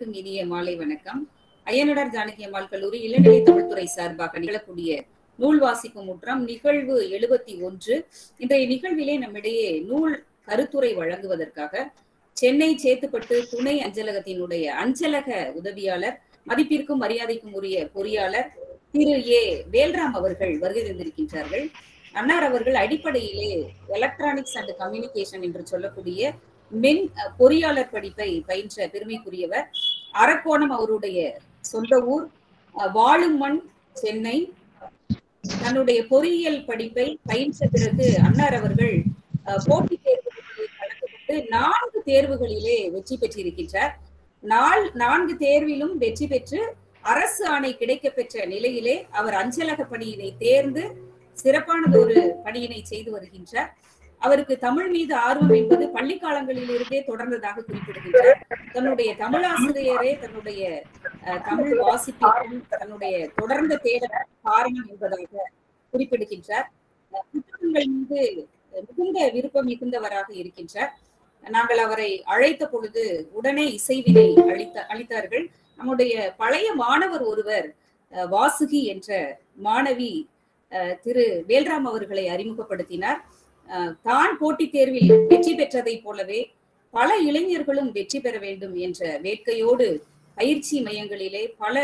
அனைவருக்கும் இனிய மாலை வணக்கம் அய்யனடார் ஜானகி அம்மாள் கல்லூரி இளநிலை தமிழ்துறை சார்பாக நிகழக்கூடிய நூல் வாசிக்கும் முற்றம் நிகழ்வு எழுபத்தி ஒன்று இன்றைய நிகழ்விலே நம்மிடையே நூல் கருத்துரை வழங்குவதற்காக சென்னை சேத்துப்பட்டு துணை அஞ்சலகத்தினுடைய அஞ்சலக உதவியாளர் மதிப்பிற்கும் மரியாதைக்கும் உரிய பொறியாளர் திரு ஏ வேல்ராம் அவர்கள் வருகை தந்திருக்கின்றார்கள் அன்னார் அவர்கள் அடிப்படையிலே எலக்ட்ரானிக்ஸ் அண்ட் கம்யூனிகேஷன் என்று சொல்லக்கூடிய மென் பொறியாளர் படிப்பை பயின்ற பெருமைக்குரியவர் அரக்கோணம் அவருடைய சொந்த ஊர் வாழும் மண் சென்னை தன்னுடைய பொறியியல் படிப்பை பயின்ற பிறகு அன்னார் அவர்கள் போட்டித் தேர்வுகளிலே கலந்துகொண்டு நான்கு தேர்வுகளிலே வெற்றி பெற்றிருக்கின்றார் நாள் நான்கு தேர்விலும் வெற்றி பெற்று அரசு ஆணை கிடைக்க பெற்ற நிலையிலே அவர் அஞ்சலக பணியினை தேர்ந்து சிறப்பானதொரு பணியினை செய்து வருகின்றார் அவருக்கு தமிழ் மீது ஆர்வம் என்பது பள்ளி காலங்களிலிருந்தே தொடர்ந்ததாக குறிப்பிடுகின்றார் தன்னுடைய தமிழாசிரியரே தன்னுடைய தமிழ் வாசிப்பிற்கும் தன்னுடைய தொடர்ந்த தேடல் காரணம் என்பதாக குறிப்பிடுகின்றார் புத்தகங்கள் மீது மிகுந்த விருப்பம் மிகுந்தவராக இருக்கின்றார் நாங்கள் அவரை அழைத்த பொழுது உடனே இசைவினை அளித்த அளித்தார்கள் நம்முடைய பழைய மாணவர் ஒருவர் வாசுகி என்ற மாணவி திரு வேல்ராம் அவர்களை அறிமுகப்படுத்தினார் தான் போட்டித் தேர்வில் வெற்றி பெற்றதை போலவே பல இளைஞர்களும் வெற்றி பெற வேண்டும் என்ற வேட்கையோடு பயிற்சி மையங்களிலே பல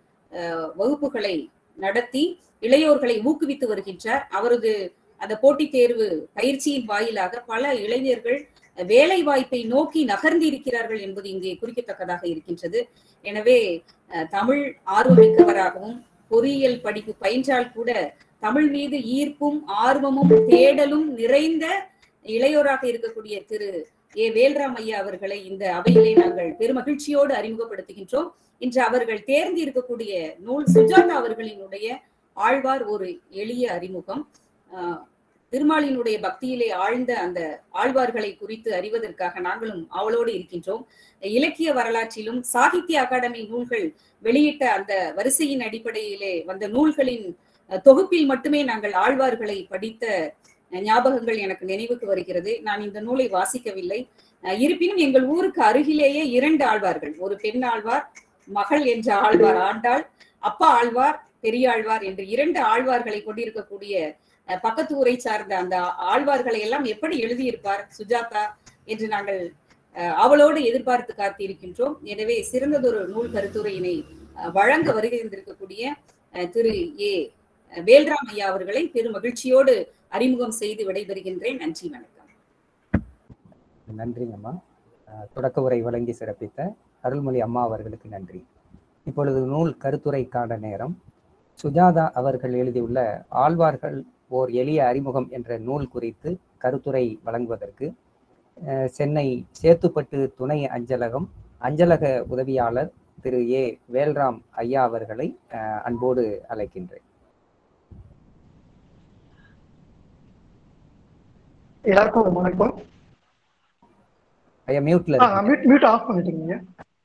வகுப்புகளை நடத்தி இளையோர்களை ஊக்குவித்து வருகின்றார் அவரது அந்த போட்டித் தேர்வு பயிற்சியின் வாயிலாக பல இளைஞர்கள் வேலை வாய்ப்பை நோக்கி நகர்ந்து இருக்கிறார்கள் என்பது இங்கே குறிக்கத்தக்கதாக இருக்கின்றது எனவே தமிழ் ஆர்வமிக்கவராகவும் பொறியியல் படிப்பு பயின்றால் கூட தமிழ் மீது ஈர்ப்பும் ஆர்வமும் தேடலும் நிறைந்த இளையோராக இருக்கக்கூடிய திரு ஏ வேல்ராம் ஐயா அவர்களை இந்த அவையிலே நாங்கள் பெருமகிழ்ச்சியோடு அறிமுகப்படுத்துகின்றோம் இன்று அவர்கள் தேர்ந்து இருக்கக்கூடிய நூல் சுஜாதா அவர்களினுடைய ஆழ்வார் ஒரு எளிய அறிமுகம் திருமாலினுடைய பக்தியிலே ஆழ்ந்த அந்த ஆழ்வார்களை குறித்து அறிவதற்காக நாங்களும் அவளோடு இருக்கின்றோம் இலக்கிய வரலாற்றிலும் சாகித்ய அகாடமி நூல்கள் வெளியிட்ட அந்த வரிசையின் அடிப்படையிலே வந்த நூல்களின் தொகுப்பில் மட்டுமே நாங்கள் ஆழ்வார்களை படித்த ஞாபகங்கள் எனக்கு நினைவுக்கு வருகிறது நான் இந்த நூலை வாசிக்கவில்லை இருப்பினும் எங்கள் ஊருக்கு அருகிலேயே இரண்டு ஆழ்வார்கள் ஒரு பெண் ஆழ்வார் மகள் என்ற ஆழ்வார் ஆண்டாள் அப்பா ஆழ்வார் பெரியாழ்வார் என்று இரண்டு ஆழ்வார்களை கொண்டிருக்கக்கூடிய பக்கத்து ஊரை சார்ந்த அந்த ஆழ்வார்களை எல்லாம் எப்படி எழுதியிருப்பார் சுஜாதா என்று நாங்கள் அவளோடு எதிர்பார்த்து காத்திருக்கின்றோம் எனவே சிறந்ததொரு நூல் கருத்துரையினை வழங்க வருகை இருந்திருக்கக்கூடிய திரு ஏ வேல்ராம் ஐயா அவர்களை பெரும் மகிழ்ச்சியோடு அறிமுகம் செய்து விடைபெறுகின்றேன் நன்றி வணக்கம் நன்றிங்கம்மா தொடக்க உரை வழங்கி சிறப்பித்த அருள்மொழி அம்மா அவர்களுக்கு நன்றி இப்பொழுது நூல் கருத்துரைக்கான நேரம் சுஜாதா அவர்கள் எழுதியுள்ள ஆழ்வார்கள் ஓர் எளிய அறிமுகம் என்ற நூல் குறித்து கருத்துரை வழங்குவதற்கு சென்னை சேத்துப்பட்டு துணை அஞ்சலகம் அஞ்சலக உதவியாளர் திரு ஏ வேல்ராம் ஐயா அவர்களை அன்போடு அழைக்கின்றேன் எல்லாருக்கும் வணக்கம் ஐயா மியூட்ல மியூட் மியூட் ஆஃப் பண்ணிட்டீங்க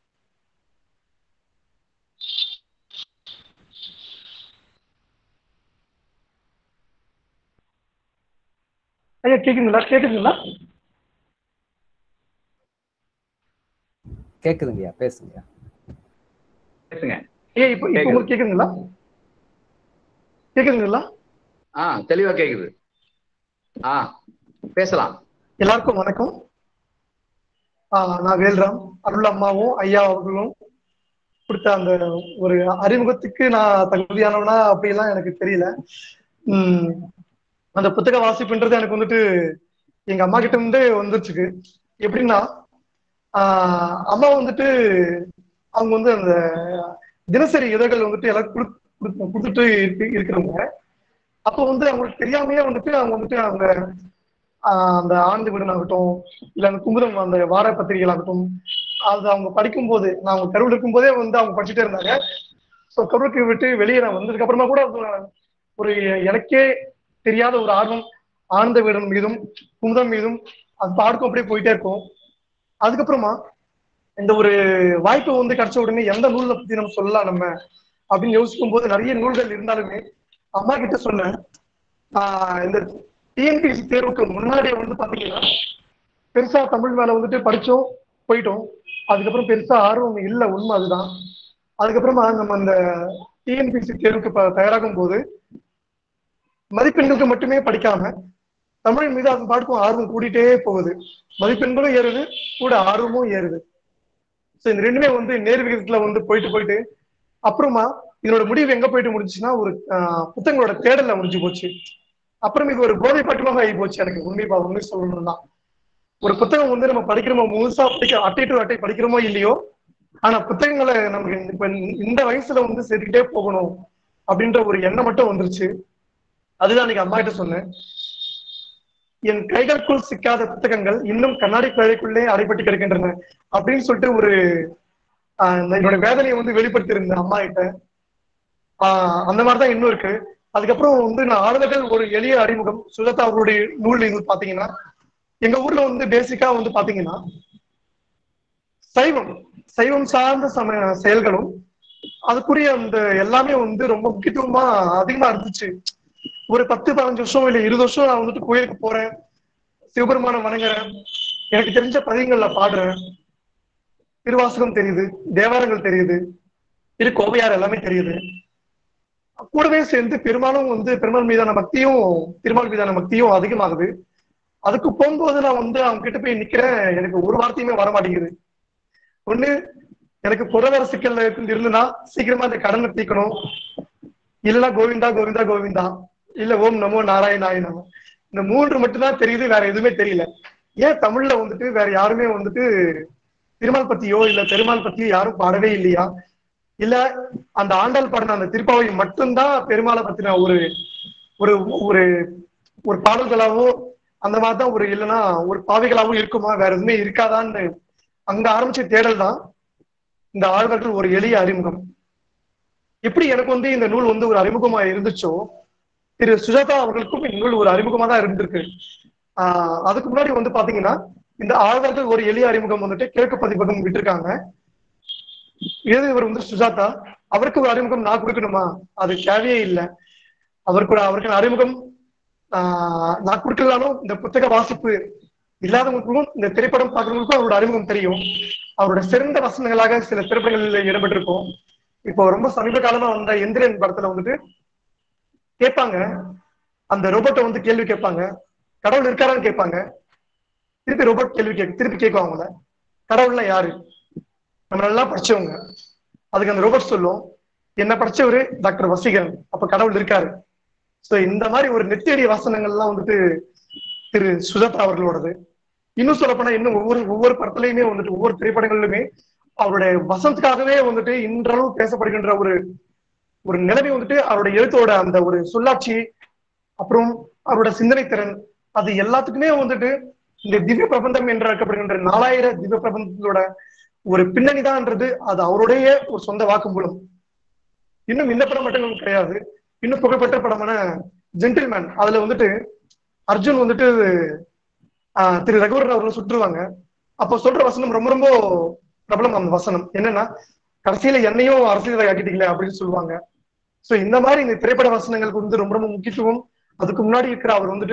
ஐயா கேக்குதுங்களா கேக்குதுங்களா கேக்குதுங்கய்யா பேசுங்கய்யா பேசுங்க ஏ இப்போ இப்போ உங்களுக்கு கேக்குதுங்களா கேக்குதுங்களா ஆ தெளிவா கேக்குது ஆ பேசலாம் எல்லாருக்கும் வணக்கம் நான் வேல்ராம் அருள் அம்மாவும் ஐயா அவர்களும் கொடுத்த அந்த ஒரு அறிமுகத்துக்கு நான் தகுதியானவனா அப்படிலாம் எனக்கு தெரியல உம் அந்த புத்தக வாசிப்புன்றது எனக்கு வந்துட்டு எங்க அம்மா கிட்ட இருந்து வந்துருச்சுக்கு எப்படின்னா ஆஹ் அம்மா வந்துட்டு அவங்க வந்து அந்த தினசரி இதழ்கள் வந்துட்டு எல்லாம் கொடுத்துட்டு இருக்கிறவங்க அப்போ வந்து அவங்களுக்கு தெரியாமையே வந்துட்டு அவங்க வந்துட்டு அவங்க அந்த ஆண்டு விடன் ஆகட்டும் இல்ல அந்த குமுதம் அந்த வார பத்திரிகைகள் ஆகட்டும் அது அவங்க படிக்கும் போது நான் அவங்க கருவில் இருக்கும் போதே வந்து அவங்க படிச்சுட்டே இருந்தாங்க ஸோ கருவுக்கு விட்டு வெளியே நான் வந்ததுக்கு அப்புறமா கூட ஒரு எனக்கே தெரியாத ஒரு ஆர்வம் ஆனந்த வீடன் மீதும் குமுதம் மீதும் அது பாடுக்கும் அப்படியே போயிட்டே இருக்கும் அதுக்கப்புறமா இந்த ஒரு வாய்ப்பு வந்து கிடைச்ச உடனே எந்த நூலை பத்தி நம்ம சொல்லலாம் நம்ம அப்படின்னு யோசிக்கும் போது நிறைய நூல்கள் இருந்தாலுமே அம்மா கிட்ட சொன்னேன் ஆஹ் இந்த டிஎன்பிஎஸ்சி தேர்வுக்கு முன்னாடியே வந்து பாத்தீங்கன்னா பெருசா தமிழ் மேல வந்துட்டு படிச்சோம் போயிட்டோம் அதுக்கப்புறம் பெருசா ஆர்வம் இல்லை உண்மை அதுதான் அதுக்கப்புறமா நம்ம அந்த டிஎன்பிசி தேர்வுக்கு ப- தயாராகும் போது மதிப்பெண்களுக்கு மட்டுமே படிக்காம தமிழின் மீது அதன் பாட்டுக்கும் ஆர்வம் கூடிட்டே போகுது மதிப்பெண்களும் ஏறுது கூட ஆர்வமும் ஏறுது ஸோ இந்த ரெண்டுமே வந்து நேர் விகிதத்துல வந்து போயிட்டு போயிட்டு அப்புறமா இதனோட முடிவு எங்க போயிட்டு முடிஞ்சுச்சுன்னா ஒரு ஆஹ், புத்தகங்களோட தேடல்ல முடிஞ்சு போச்சு அப்புறம் இது ஒரு போதை பட்டமாக ஆகி போச்சு எனக்கு உண்மை உண்மை சொல்லணும்னா ஒரு புத்தகம் வந்து நம்ம படிக்கிறோமோ முழுசா படிக்க அட்டை டு அட்டை படிக்கிறோமோ இல்லையோ ஆனா புத்தகங்களை நமக்கு இப்ப இந்த வயசுல வந்து சேர்த்துக்கிட்டே போகணும் அப்படின்ற ஒரு எண்ணம் மட்டும் வந்துருச்சு அதுதான் இன்னைக்கு அம்மா கிட்ட சொன்னேன் என் கைகளுக்குள் சிக்காத புத்தகங்கள் இன்னும் கண்ணாடி பேழைக்குள்ளே அடைபட்டு கிடக்கின்றன அப்படின்னு சொல்லிட்டு ஒரு ஆஹ், என்னோட வேதனையை வந்து வெளிப்படுத்தியிருந்தேன் அம்மா கிட்ட ஆஹ், அந்த மாதிரிதான் இன்னும் இருக்கு அதுக்கப்புறம் வந்து நான் ஆளுநர்கள் ஒரு எளிய அறிமுகம் சுஜாதா அவர்களுடைய நூல் இது பாத்தீங்கன்னா எங்க ஊர்ல வந்து பேசிக்கா வந்து பாத்தீங்கன்னா சைவம் சைவம் சார்ந்த சம செயல்களும் அதுக்குரிய அந்த எல்லாமே வந்து ரொம்ப முக்கியத்துவமா அதிகமா இருந்துச்சு ஒரு பத்து பதினஞ்சு வருஷம் இல்ல இருபது வருஷம் நான் வந்துட்டு கோயிலுக்கு போறேன் சிவபெருமானை வணங்குறேன் எனக்கு தெரிஞ்ச பதிகங்கள்ல பாடுறேன் திருவாசகம் தெரியுது தேவாரங்கள் தெரியுது திரு கோவையார் எல்லாமே தெரியுது கூடவே சேர்ந்து பெருமாளும் வந்து பெருமாள் மீதான பக்தியும் திருமால் மீதான பக்தியும் அதிகமாகுது அதுக்கு போகும்போது நான் வந்து அவங்க கிட்ட போய் நிக்கிறேன் எனக்கு ஒரு வார்த்தையுமே வர மாட்டேங்குது ஒண்ணு எனக்கு பொருளாதார சிக்கல்ல இருந்து- இருந்துன்னா சீக்கிரமா அந்த கடனை தீக்கணும் இல்லைன்னா கோவிந்தா கோவிந்தா கோவிந்தா இல்ல ஓம் நமோ நாராயணாய நமோ இந்த மூன்று மட்டும்தான் தெரியுது வேற எதுவுமே தெரியல ஏன் தமிழ்ல வந்துட்டு வேற யாருமே வந்துட்டு திருமால் பத்தியோ இல்ல பெருமாள் பத்தியோ யாரும் பாடவே இல்லையா இல்ல அந்த ஆண்டாள் பாடின அந்த திருப்பாவை மட்டும்தான் பெருமாளை பத்தின ஒரு ஒரு ஒரு ஒரு பாடல்களாவோ அந்த மாதிரிதான் ஒரு இல்லைன்னா ஒரு பாவைகளாவும் இருக்குமா வேற எதுவுமே இருக்காதான்னு அங்க ஆரம்பிச்ச தேடல் தான் இந்த ஆழ்வார்கள் ஒரு எளிய அறிமுகம் எப்படி எனக்கு வந்து இந்த நூல் வந்து ஒரு அறிமுகமா இருந்துச்சோ திரு சுஜாதா அவர்களுக்கும் இந்த நூல் ஒரு அறிமுகமா தான் இருந்திருக்கு ஆஹ் அதுக்கு முன்னாடி வந்து பாத்தீங்கன்னா இந்த ஆழ்வார்கள் ஒரு எளிய அறிமுகம் வந்துட்டு கிழக்கு பதிப்பகம் விட்டிருக்காங்க எழுதியவர் வந்து சுஜாதா அவருக்கு ஒரு அறிமுகம் நான் கொடுக்கணுமா அது தேவையே இல்லை அவருக்கு ஒரு அவருக்கு அறிமுகம் ஆஹ் நான் கொடுக்கலாலும் இந்த புத்தக வாசிப்பு இல்லாதவங்களுக்கும் இந்த திரைப்படம் பார்க்கறவங்களுக்கும் அவரோட அறிமுகம் தெரியும் அவரோட சிறந்த வசனங்களாக சில திரைப்படங்களில் இடம்பெற்றிருக்கும் இப்போ ரொம்ப சமீப காலமா வந்த எந்திரன் படத்துல வந்துட்டு கேட்பாங்க அந்த ரோபோட்டை வந்து கேள்வி கேட்பாங்க கடவுள் இருக்காரான்னு கேட்பாங்க திருப்பி ரோபோட் கேள்வி கேட்க திருப்பி கேட்கும் அவங்கள கடவுள்னா யாரு நம்ம நல்லா படிச்சவங்க அதுக்கு அந்த ரோபோட் சொல்லும் என்ன படிச்சவரு டாக்டர் வசீகரன் அப்ப கடவுள் இருக்காரு சோ இந்த மாதிரி ஒரு நெத்தியடி வாசனங்கள்லாம் வந்துட்டு திரு சுஜாதா அவர்களோடது இன்னும் சொல்ல போனா இன்னும் ஒவ்வொரு ஒவ்வொரு படத்துலயுமே வந்துட்டு ஒவ்வொரு திரைப்படங்களிலுமே அவருடைய வசனத்துக்காகவே வந்துட்டு இன்றளவு பேசப்படுகின்ற ஒரு ஒரு நிலைமை வந்துட்டு அவருடைய எழுத்தோட அந்த ஒரு சொல்லாட்சி அப்புறம் அவரோட சிந்தனை திறன் அது எல்லாத்துக்குமே வந்துட்டு இந்த திவ்ய பிரபந்தம் என்று அழைக்கப்படுகின்ற நாலாயிர திவ்ய பிரபந்தத்தோட ஒரு பின்னணிதான்ன்றது அது அவருடைய ஒரு சொந்த வாக்குமூலம் இன்னும் இந்த படம் மட்டும் கிடையாது இன்னும் புகழ்பெற்ற படமான ஜென்டில்மேன் அதுல வந்துட்டு அர்ஜுன் வந்துட்டு ஆஹ், திரு ரகுவரன் அவர்கள் சுற்றுவாங்க அப்போ சொல்ற வசனம் ரொம்ப ரொம்ப பிரபலம் அந்த வசனம் என்னன்னா கடைசியில என்னையும் அரசியல்வாதி ஆக்கிட்டீங்களே அப்படின்னு சொல்லுவாங்க சோ இந்த மாதிரி இந்த திரைப்பட வசனங்களுக்கு வந்து ரொம்ப ரொம்ப முக்கியத்துவம் அதுக்கு முன்னாடி இருக்கிற அவர் வந்துட்டு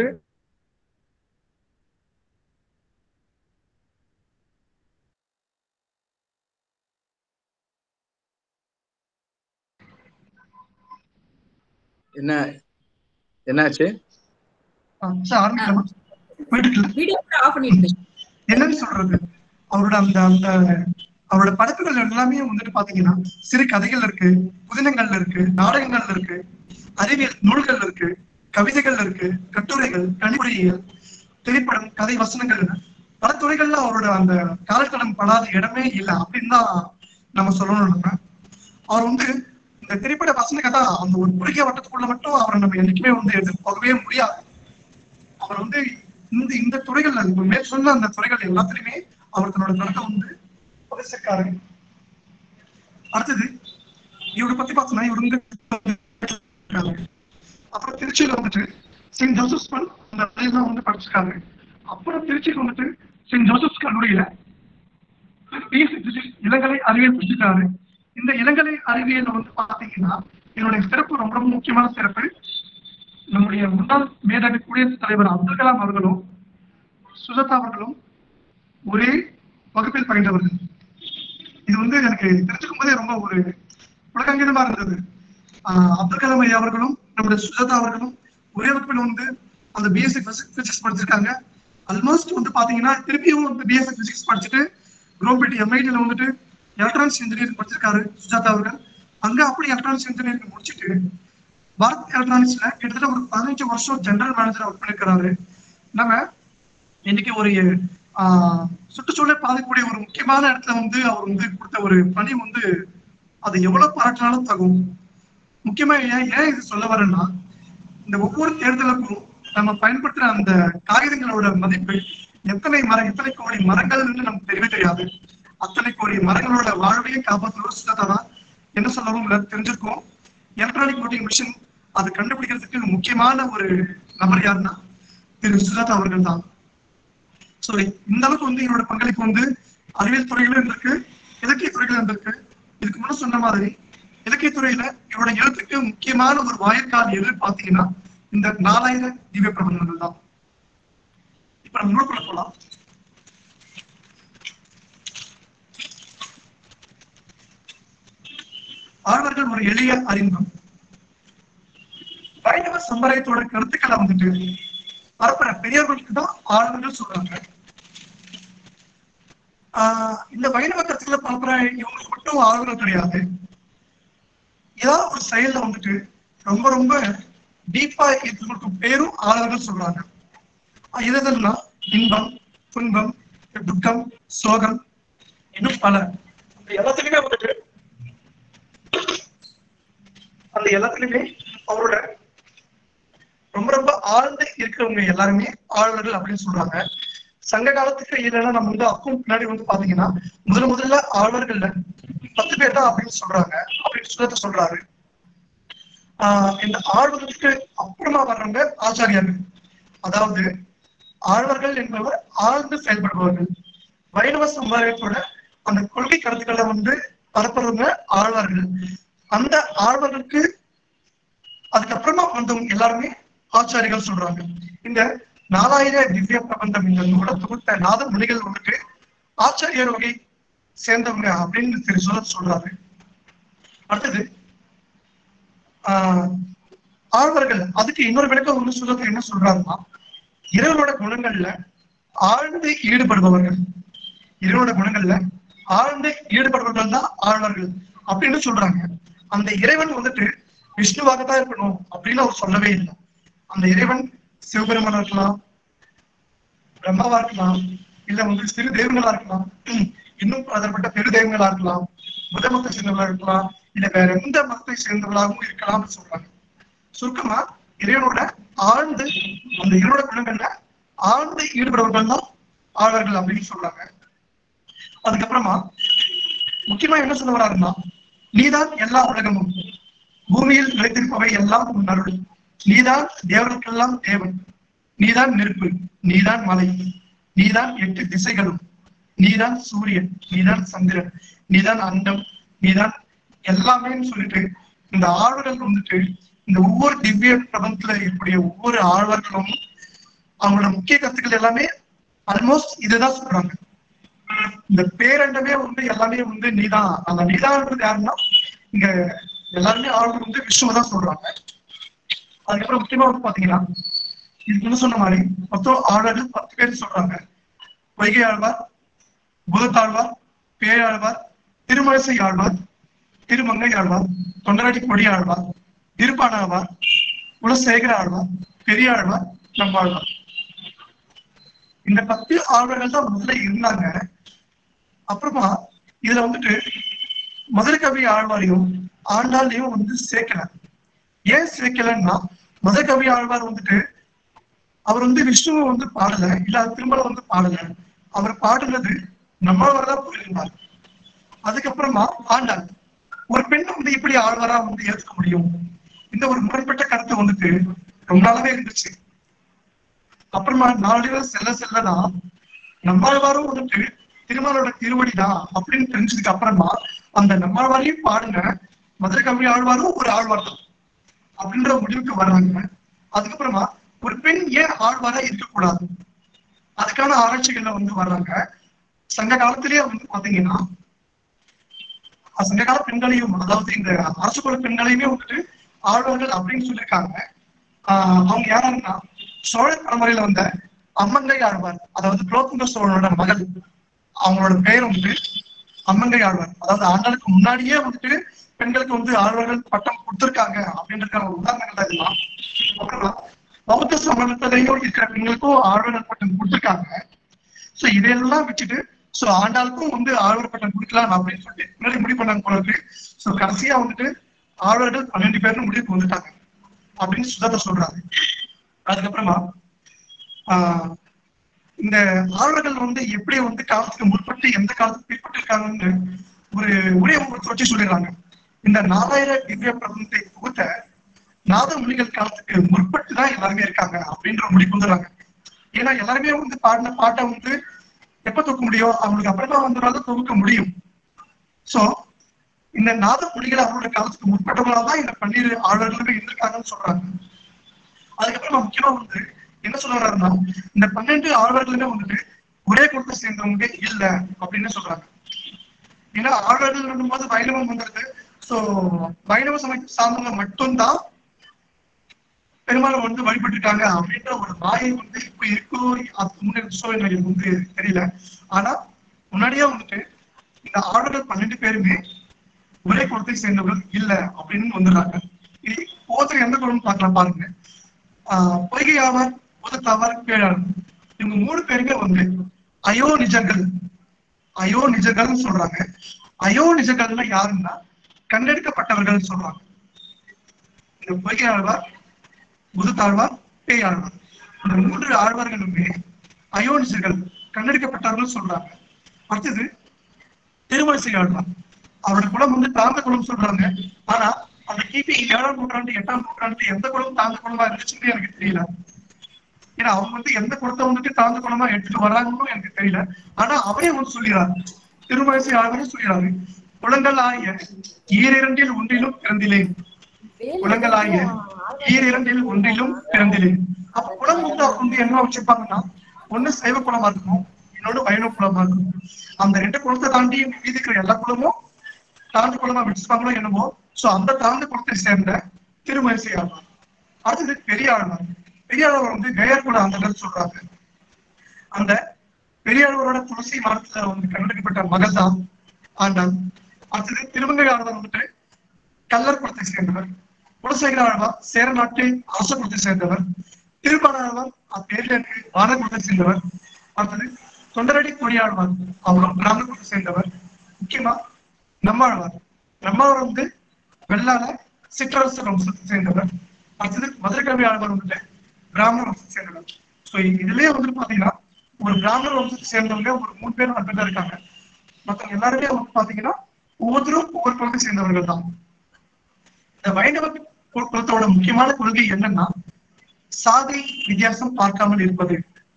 என்ன என்னாச்சு சார் ஆரம்பிக்கலாமா போயிட்டு இருக்குல்ல? வீடியோ கூட ஆஃப் பண்ணிட்டு என்னன்னு சொல்றது அவரோட அந்த அந்த அவரோட படைப்புகள் எல்லாமே வந்துட்டு பாத்தீங்கன்னா சிறு கதைகள் இருக்கு புதினங்கள்ல இருக்கு நாடகங்கள்ல இருக்கு அறிவியல் நூல்கள் இருக்கு கவிதைகள் இருக்கு கட்டுரைகள் கணிப்புரைகள் திரைப்படம் கதை வசனங்கள் பல துறைகள்ல அவரோட அந்த காலத்தடம் படாத இடமே இல்லை அப்படின்னு தான் நம்ம சொல்லணும் நம்ம அவர் வந்து இந்த திரைப்பட வசன கதை அந்த ஒரு குறுகிய வட்டத்துக்குள்ள மட்டும் அவரை நம்ம என்னைக்குமே வந்து எடுத்து போகவே முடியாது அவர் வந்து இந்த இந்த துறைகள்ல இப்ப மேல் சொன்ன அந்த துறைகள் எல்லாத்துலயுமே அவர் தன்னோட கருத்தை வந்து பதிச்சிருக்காரு அடுத்தது இவரை பத்தி பார்த்தோம்னா இவர் வந்து இருக்காரு. அப்புறம் திருச்சியில வந்துட்டு செயின்ட் ஜோசப்ஸ் பல் அந்த பள்ளியெல்லாம் வந்து படிச்சிருக்காரு அப்புறம் திருச்சிக்கு வந்துட்டு செயின்ட் ஜோசப்ஸ் கல்லூரியில பிஎஸ்சி பிசிக்ஸ் இளங்கலை அறிவியல் படிச்சிருக்காரு இந்த இளங்கலை அறிவியல் வந்து பாத்தீங்கன்னா என்னுடைய சிறப்பு ரொம்ப ரொம்ப முக்கியமான சிறப்பு நம்முடைய முன்னாள் மேதகு குடியரசுத் தலைவர் அப்துல் கலாம் அவர்களும் சுஜாதா அவர்களும் ஒரே வகுப்பில் பயின்றவர்கள் இது வந்து எனக்கு தெரிஞ்சுக்கும் போதே ரொம்ப ஒரு உலகங்கீதமா இருந்தது ஆஹ் அப்துல் கலாம் ஐயா அவர்களும் நம்முடைய சுஜாதா அவர்களும் ஒரே வகுப்பில் வந்து அந்த பிஎஸ்சி பிசிக்ஸ் படிச்சிருக்காங்க ஆல்மோஸ்ட் வந்து பாத்தீங்கன்னா திருப்பியும் வந்து பிஎஸ்சி பிசிக்ஸ் படிச்சுட்டு குரோம்பேட்டி எம்ஐடியில் வந்துட்டு எலக்ட்ரானிக்ஸ் இன்ஜினியரிங் படிச்சிருக்காரு சுஜாதா அவர்கள் அங்க அப்படி எலக்ட்ரானிக்ஸ் இன்ஜினியரிங் முடிச்சுட்டு பாரத் எலக்ட்ரானிக்ஸ்ல கிட்டத்தட்ட ஒரு பதினஞ்சு வருஷம் ஜெனரல் மேனேஜர் ஒர்க் பண்ணிருக்கிறாரு நம்ம இன்னைக்கு ஒரு ஆஹ், சுற்றுச்சூழலை பாதிக்கக்கூடிய ஒரு முக்கியமான இடத்துல வந்து அவர் வந்து கொடுத்த ஒரு பணி வந்து அது எவ்வளவு பாராட்டினாலும் தகும் முக்கியமா ஏன் ஏன் இது சொல்ல வரேன்னா இந்த ஒவ்வொரு தேர்தலுக்கும் நம்ம பயன்படுத்துற அந்த காகிதங்களோட மதிப்பு எத்தனை மரம் எத்தனை கோடி மரங்கள்னு நமக்கு தெரியவே தெரியாது அத்தனை கோடி மரங்களோட வாழ்வையே காப்பாற்றுற சுஜாதா தான் என்ன சொல்லவும் இல்லை தெரிஞ்சிருக்கும் எலக்ட்ரானிக் voting மிஷின் அது கண்டுபிடிக்கிறதுக்கு முக்கியமான ஒரு நபர் யாருன்னா திரு சுஜாதா அவர்கள் தான் சோ இந்த அளவுக்கு வந்து இவரோட பங்களிப்பு வந்து அறிவியல் துறையிலும் இருந்திருக்கு இலக்கிய துறையிலும் இருந்திருக்கு இதுக்கு முன்ன சொன்ன மாதிரி இலக்கிய துறையில இவரோட எழுத்துக்கு முக்கியமான ஒரு வாயிற்கால் எது பாத்தீங்கன்னா இந்த நாலாயிரம் திவ்ய பிரபந்தங்கள் தான் இப்ப நம்ம நூலுக்குள்ள போலாம் ஆழ்வார்கள் ஒரு எளிய அறிமுகம் வைணவ சம்பிரதாயத்தோட கருத்துக்களை வந்துட்டு பரப்புற பெரியவர்களுக்கு தான் ஆழ்வார்கள் சொல்றாங்க ஆஹ் இந்த வைணவ கருத்துக்களை பரப்புற இவங்களுக்கு மட்டும் ஆழ்வார்கள் கிடையாது ஏதாவது ஒரு செயல்ல வந்துட்டு ரொம்ப ரொம்ப டீப்பா இருக்கிறவங்களுக்கு பேரும் ஆழ்வார்கள் சொல்றாங்க ஆஹ் இது எதுன்னா இன்பம் துன்பம் துக்கம் சோகம் இன்னும் பல இந்த எல்லாத்துலயுமே வந்துட்டு அந்த எல்லாத்துலயுமே அவரோட ரொம்ப ரொம்ப ஆழ்ந்து இருக்கிறவங்க எல்லாருமே ஆளுநர்கள் அப்படின்னு சொல்றாங்க சங்க காலத்துக்கு இல்லைன்னா நம்ம வந்து அக்கும் பின்னாடி வந்து பாத்தீங்கன்னா முதல்ல முதல்ல ஆளுநர்கள்ல பத்து பேர் தான் அப்படின்னு சொல்றாங்க அப்படின்னு சுதத்தை சொல்றாரு ஆஹ் இந்த ஆழ்வதற்கு அப்புறமா வர்றவங்க ஆச்சாரியார்கள் அதாவது ஆழ்வர்கள் என்பவர் ஆழ்ந்து செயல்படுபவர்கள் வைணவ சமுதாயத்தோட அந்த கொள்கை கருத்துக்களை வந்து பரப்புறவங்க ஆழ்வார்கள் அந்த ஆழ்வர்களுக்கு அதுக்கப்புறமா வந்தவங்க எல்லாருமே ஆச்சாரிகள் சொல்றாங்க இந்த நாலாயிர திவ்ய பிரபந்தம் இந்த நூலை தொகுத்த நாத மொழிகள் வந்துட்டு ஆச்சாரியர் வகை சேர்ந்தவங்க அப்படின்னு திரு சொல்ல சொல்றாரு அடுத்தது ஆஹ் ஆழ்வர்கள் அதுக்கு இன்னொரு விளக்கம் ஒண்ணு சொல்றது என்ன சொல்றாருன்னா இறைவனோட குணங்கள்ல ஆழ்ந்து ஈடுபடுபவர்கள் இறைவனோட குணங்கள்ல ஆழ்ந்து ஈடுபடுபவர்கள் தான் ஆழ்வர்கள் அப்படின்னு சொல்றாங்க அந்த இறைவன் வந்துட்டு விஷ்ணுவாகத்தான் இருக்கணும் அப்படின்னு அவர் சொல்லவே இல்லை அந்த இறைவன் சிவபெருமானா இருக்கலாம் பிரம்மாவா இருக்கலாம் இல்ல வந்து சிறு தெய்வங்களா இருக்கலாம் இன்னும் பலதரப்பட்ட பெரு தெய்வங்களா இருக்கலாம் புத மதத்தை சேர்ந்தவர்களா இருக்கலாம் இல்ல வேற எந்த மதத்தை சேர்ந்தவர்களாகவும் இருக்கலாம்னு சொல்றாங்க சுருக்கமா இறைவனோட ஆழ்ந்து அந்த இறைவனோட குணங்கள்ல ஆழ்ந்து ஈடுபடுபவர்கள் தான் ஆழ்வர்கள் அப்படின்னு சொல்றாங்க அதுக்கப்புறமா முக்கியமா என்ன சொல்ல வர்றாருன்னா நீதான் எல்லா உலகமும் பூமியில் நிலைத்திருப்பவை எல்லாம் உன் அருள் நீதான் தேவர்களுக்கெல்லாம் தேவன் நீதான் நெருப்பு நீதான் மலை நீதான் எட்டு திசைகளும் நீதான் சூரியன் நீதான் சந்திரன் நீதான் அண்டம் நீதான் எல்லாமே சொல்லிட்டு இந்த ஆழ்வர்கள் வந்துட்டு இந்த ஒவ்வொரு திவ்ய பிரபந்தத்துல இருக்கக்கூடிய ஒவ்வொரு ஆழ்வர்களும் அவங்களோட முக்கிய கருத்துக்கள் எல்லாமே ஆல்மோஸ்ட் இதுதான் சொல்றாங்க இந்த பேரண்டமே வந்து எல்லாமே வந்து நீதான் அந்த நீதான்ன்றது யாருன்னா இங்க எல்லாருமே ஆழ்வர் வந்து விஷ்ணுவை தான் சொல்றாங்க அதுக்கப்புறம் முக்கியமா வந்து பாத்தீங்கன்னா இதுக்கு முன்ன சொன்ன மாதிரி மொத்தம் ஆழ்வார்கள் பத்து பேர் சொல்றாங்க வைகை ஆழ்வார் பூதத்தாழ்வார் பேயாழ்வார் திருமழிசை ஆழ்வார் திருமங்கை ஆழ்வார் தொண்டராட்டி கொடி ஆழ்வார் திருப்பானாழ்வார் குலசேகர ஆழ்வார் பெரிய ஆழ்வார் நம்மாழ்வார் இந்த பத்து ஆழ்வார்கள் தான் முதல்ல இருந்தாங்க அப்புறமா இதுல வந்துட்டு மதுரை கவி ஆழ்வாரையும் ஆண்டாளையும் வந்து சேர்க்கல ஏன் சேர்க்கலன்னா மதுரை கவி ஆழ்வார் வந்துட்டு அவர் வந்து விஷ்ணுவை வந்து பாடல இல்ல அது திருமலை வந்து பாடல அவர் பாடுனது நம்மளவர் தான் போயிருந்தார் அதுக்கப்புறமா ஆண்டாள் ஒரு பெண் வந்து இப்படி ஆழ்வாரா வந்து ஏத்துக்க முடியும் இந்த ஒரு முரண்பட்ட கருத்து வந்துட்டு ரொம்ப நாளாவே இருந்துச்சு அப்புறமா நாளில் செல்ல செல்லதான் நம்மாழ்வாரும் வந்துட்டு திருமாலோட திருவடிதான் அப்படின்னு தெரிஞ்சதுக்கு அப்புறமா அந்த நம்மாழ்வாரையும் பாடுங்க மதுரை கவி ஆழ்வாரும் ஒரு ஆழ்வார் தான் அப்படின்ற முடிவுக்கு வர்றாங்க அதுக்கப்புறமா ஒரு பெண் ஏன் ஆழ்வாரா இருக்கக்கூடாது அதுக்கான ஆராய்ச்சிகள்ல வந்து வர்றாங்க சங்க காலத்திலேயே வந்து பாத்தீங்கன்னா சங்ககால பெண்களையும் அதாவது இந்த அரசு குல பெண்களையுமே வந்துட்டு ஆழ்வார்கள் அப்படின்னு சொல்லியிருக்காங்க ஆஹ் அவங்க யாருன்னா சோழ தலைமுறையில வந்த அம்மங்கை ஆழ்வார் அதாவது குலோத்துங்க சோழனோட மகள் அவங்களோட பெயர் வந்து அம்மங்கை ஆழ்வார் அதாவது ஆண்டாளுக்கு முன்னாடியே வந்துட்டு பெண்களுக்கு வந்து ஆழ்வார்கள் பட்டம் கொடுத்திருக்காங்க அப்படின்ற ஒரு உதாரணங்கள் தான் இதெல்லாம் அப்புறமா பௌத்த சமணத்திலையும் இருக்கிற பெண்களுக்கும் ஆழ்வார்கள் பட்டம் கொடுத்திருக்காங்க சோ இதையெல்லாம் வச்சுட்டு சோ ஆண்டாளுக்கும் வந்து ஆழ்வார் பட்டம் கொடுக்கலாம் அப்படின்னு சொல்லிட்டு முன்னாடி முடிவு பண்ணாங்க போல இருக்கு சோ கடைசியா வந்துட்டு ஆழ்வார்கள் பன்னெண்டு பேர்னு முடிவுக்கு வந்துட்டாங்க அப்படின்னு சுதாதா சொல்றாங்க அதுக்கப்புறமா ஆஹ் இந்த ஆழ்வார்கள் வந்து எப்படி வந்து காலத்துக்கு முற்பட்டு எந்த காலத்துக்கு பிற்பட்டு இருக்காங்கன்னு ஒரு உடைய உங்களுக்கு வச்சு சொல்லிடுறாங்க இந்த நாலாயிர திவ்ய பிரபந்தத்தை தொகுத்த நாத மொழிகள் காலத்துக்கு முற்பட்டு தான் எல்லாருமே இருக்காங்க அப்படின்ற முடிவுக்கு வந்துடுறாங்க ஏன்னா எல்லாருமே வந்து பாடின பாட்டை வந்து எப்ப தொகுக்க முடியும் அவங்களுக்கு அப்புறமா வந்தனால தொகுக்க முடியும் சோ இந்த நாத மொழிகள் அவங்களோட காலத்துக்கு முற்பட்டவங்களா தான் இந்த பன்னீர் ஆளுநர்களுமே இருந்திருக்காங்கன்னு சொல்றாங்க அதுக்கப்புறமா முக்கியமா வந்து என்ன சொல்ல வர்றாருன்னா இந்த பன்னெண்டு ஆழ்வார்களுமே வந்துட்டு ஒரே குலத்தை சேர்ந்தவங்க இல்ல அப்படின்னு சொல்றாங்க ஏன்னா ஆழ்வார்கள் போது வைணவம் வந்துருது சோ வைணவ சமயத்தை சார்ந்தவங்க மட்டும்தான் பெருமாள் வந்து வழிபட்டு இருக்காங்க அப்படின்ற ஒரு மாயை வந்து இப்ப இருக்கோ அது முன்னெடுத்தோ எனக்கு வந்து தெரியல ஆனா முன்னாடியே வந்துட்டு இந்த ஆளுநர் பன்னெண்டு பேருமே ஒரே குலத்தை சேர்ந்தவர்கள் இல்ல அப்படின்னு வந்துடுறாங்க இது ஒவ்வொருத்தர் எந்த குலம் பார்க்கலாம் பாருங்க ஆஹ் பொய்கை ஆவார் உதத்தாவார் பேழாளர் இவங்க மூணு பேருமே வந்து அயோ நிஜங்கள் அயோ நிஜங்கள்னு சொல்றாங்க அயோ நிஜங்கள்னா யாருன்னா கண்டெடுக்கப்பட்டவர்கள் சொல்றாங்க இந்த பொய்கை ஆழ்வார் முதுத்தாழ்வார் பேய் ஆழ்வார் இந்த மூன்று ஆழ்வார்களுமே அயோனிசர்கள் கண்டெடுக்கப்பட்டவர்கள் சொல்றாங்க அடுத்தது திருமணிசை ஆழ்வார் அவரோட குலம் வந்து தாழ்ந்த குலம் சொல்றாங்க ஆனா அந்த கிபி ஏழாம் நூற்றாண்டு எட்டாம் நூற்றாண்டு எந்த குலம் தாழ்ந்த குலமா இருந்துச்சுன்னு எனக்கு தெரியல ஏன்னா அவங்க வந்து எந்த குலத்தை வந்துட்டு தாழ்ந்த குலமா எடுத்துட்டு வராங்கன்னு எனக்கு தெரியல ஆனா அவரே வந்து சொல்லிடுறாரு திருமணிசை ஆழ்வாரே சொல்லிடுறாரு குலங்கள் ஆகிய ஈரிரண்டில் ஒன்றிலும் பிறந்திலேன் குலங்களாகிய ஈரிரண்டில் ஒன்றிலும் பிறந்திலேன் அப்ப குலம் வந்து அவங்க வந்து என்ன வச்சிருப்பாங்கன்னா ஒண்ணு சைவ குலமா இருக்கும் இன்னொன்னு வைணவ குலமா இருக்கும் அந்த ரெண்டு குலத்தை தாண்டி மீதி இருக்கிற எல்லா குலமும் தாழ்ந்த குலமா வச்சிருப்பாங்களோ என்னமோ சோ அந்த தாழ்ந்த குலத்தை சேர்ந்த திருமணிசை ஆழ்வார் அடுத்தது பெரிய ஆழ்வார் பெரிய ஆழ்வார் வந்து கயர் குல அந்த சொல்றாங்க அந்த பெரிய ஆழ்வாரோட துளசி மரத்துல வந்து கண்டெடுக்கப்பட்ட மகள் தான் ஆண்டாள் அடுத்தது திருமங்கை ஆழ்வார் வந்துட்டு கல்லர் குலத்தை சேர்ந்தவர் குலசேகர ஆழ்வார் சேர நாட்டு அரச குலத்தை சேர்ந்தவர் திருப்பாளர் அப்பேரில் வான குலத்தை சேர்ந்தவர் அடுத்தது தொண்டரடி கொடியாழ்வார் அவரும் பிராமண குலத்தை சேர்ந்தவர் முக்கியமா நம்மாழ்வார் நம்மாழ்வார் வந்து வெள்ளால சிற்றரசர் வம்சத்தை சேர்ந்தவர் அடுத்தது மதுரகவி ஆழ்வார் வந்துட்டு பிராமண வம்சத்தை சேர்ந்தவர் சோ இதுலயே வந்துட்டு பாத்தீங்கன்னா ஒரு பிராமண வம்சத்தை சேர்ந்தவங்க ஒரு மூணு பேர் நாலு பேர் இருக்காங்க மத்தவங்க எல்லாருமே வந்து பாத்தீங்கன்னா ஒவ்வொருத்தரும் ஒவ்வொரு குலத்தை சேர்ந்தவர்கள் தான் இந்த வைணவ குலத்தோட முக்கியமான கொள்கை என்னன்னா சாதி வித்தியாசம் பார்க்காமல் இருப்பது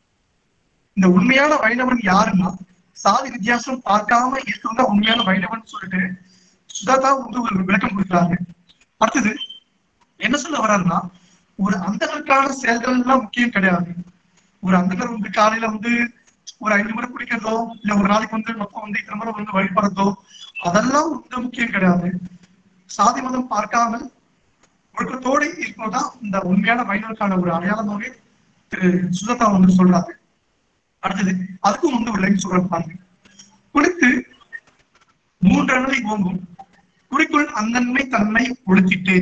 இந்த உண்மையான வைணவன் யாருன்னா சாதி வித்தியாசம் பார்க்காம இருக்கிறதா உண்மையான வைணவன் சொல்லிட்டு சுதாதா வந்து ஒரு விளக்கம் கொடுக்குறாங்க அடுத்தது என்ன சொல்ல வர்றாருன்னா ஒரு அந்தகருக்கான செயல்கள் எல்லாம் முக்கியம் கிடையாது ஒரு அந்தகர் வந்து காலையில வந்து ஒரு ஐந்து முறை குடிக்கிறதோ இல்ல ஒரு நாளைக்கு வந்து மொத்தம் வந்து இத்தனை முறை வந்து வழிபடுறதோ அதெல்லாம் வந்து முக்கியம் கிடையாது சாதி மதம் பார்க்காமல் ஒழுக்கத்தோடு இருப்பதுதான் இந்த உண்மையான வைணவருக்கான ஒரு அடையாளமாவே திரு சுதத்தா வந்து சொல்றாரு அடுத்தது அதுக்கும் வந்து ஒரு லைன் சொல்ற பாருங்க குளித்து மூன்று அணலை ஓங்கும் குறிக்குள் அந்தன்மை தன்மை ஒழுக்கிட்டு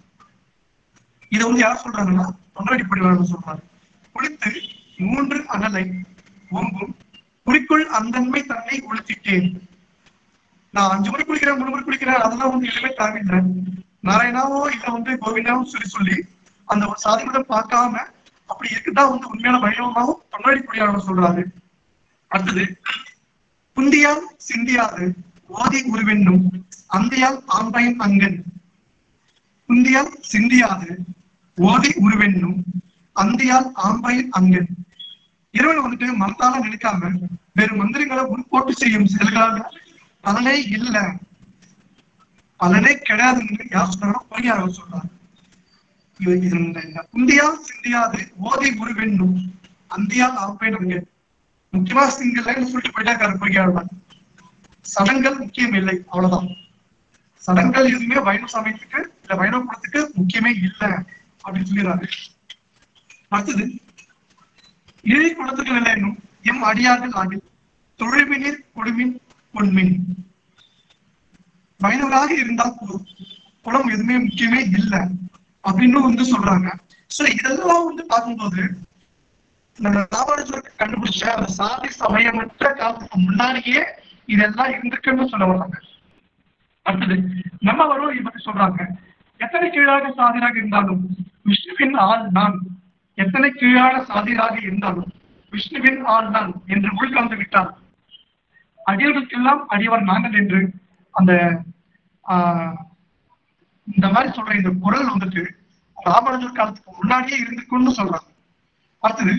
இதை வந்து யார் சொல்றாங்கன்னா தொண்டரடி படிவாளர் சொல்றாரு குளித்து மூன்று அனலை ஓங்கும் குறிக்குள் அந்தன்மை தன்னை ஒழுக்கிட்டேன் நான் அஞ்சு முறை குளிக்கிறேன் மூணு முறை குளிக்கிறேன் அதெல்லாம் வந்து எதுவுமே தாங்கிட்டேன் நாராயணாவோ இல்ல வந்து கோவிந்தாவும் சொல்லி சொல்லி அந்த ஒரு சாதி மதம் பார்க்காம அப்படி இருக்குதா வந்து உண்மையான வைணவமாவும் தொண்டாடி குடியாளர் சொல்றாரு அடுத்தது குந்தியால் சிந்தியாது ஓதி உருவென்னும் அந்தையால் ஆம்பையின் அங்கன் குந்தியால் சிந்தியாது ஓதி உருவென்னும் அந்தையால் ஆம்பையின் அங்கன் இறைவன் வந்துட்டு மனத்தால நினைக்காம வேறு மந்திரங்களை முன்போட்டு செய்யும் செயல்களால பலனே இல்ல பலனே கிடையாதுன்னு யார் சொல்றாங்க பொய்யாளர் சொல்றாங்க இது- இது இந்த இந்த குந்தியா சிந்தியாது ஓதை உருவென்னும் அந்தியால் ஆப்பேனுங்க முக்கியமா சிங்கிள்னு சொல்லிட்டு போயிட்டாக்காரு பொய்யாளர் சடங்கள் முக்கியம் இல்லை அவ்வளவுதான் சடங்குகள் எதுவுமே வைணவ சமயத்துக்கு இல்ல வைணவ குலத்துக்கு முக்கியமே இல்லை அப்படின்னு சொல்லிடுறாரு அடுத்தது இழை குலத்துக்கள் இல்லை என்னும் எம் அடியார்கள் ஆகிய தொழில்மினிர் கொடுமின் பொன்மின் வைணவராக இருந்தால் போதும் குலம் எதுவுமே முக்கியமே இல்லை அப்படின்னு வந்து சொல்றாங்க சோ இதெல்லாம் வந்து பார்க்கும்போது நம்ம ராமானுஜர் கண்டுபிடிச்ச அந்த சாதி சமயமற்ற காலத்துக்கு முன்னாடியே இதெல்லாம் இருந்திருக்குன்னு சொல்ல வர்றாங்க அடுத்தது நம்ம வரும் இதை பத்தி சொல்றாங்க எத்தனை கீழாக சாதியாக இருந்தாலும் விஷ்ணுவின் ஆள் நான் எத்தனை கீழான சாதியாக இருந்தாலும் விஷ்ணுவின் ஆள் நான் என்று உள்கலந்து விட்டார் அடியவர்களுக்கெல்லாம் அடியவர் நாங்கள் என்று அந்த ஆஹ் இந்த மாதிரி சொல்ற இந்த குரல் வந்துட்டு ராமானுஜர் காலத்துக்கு முன்னாடியே இருந்துக்குன்னு சொல்றாங்க அடுத்தது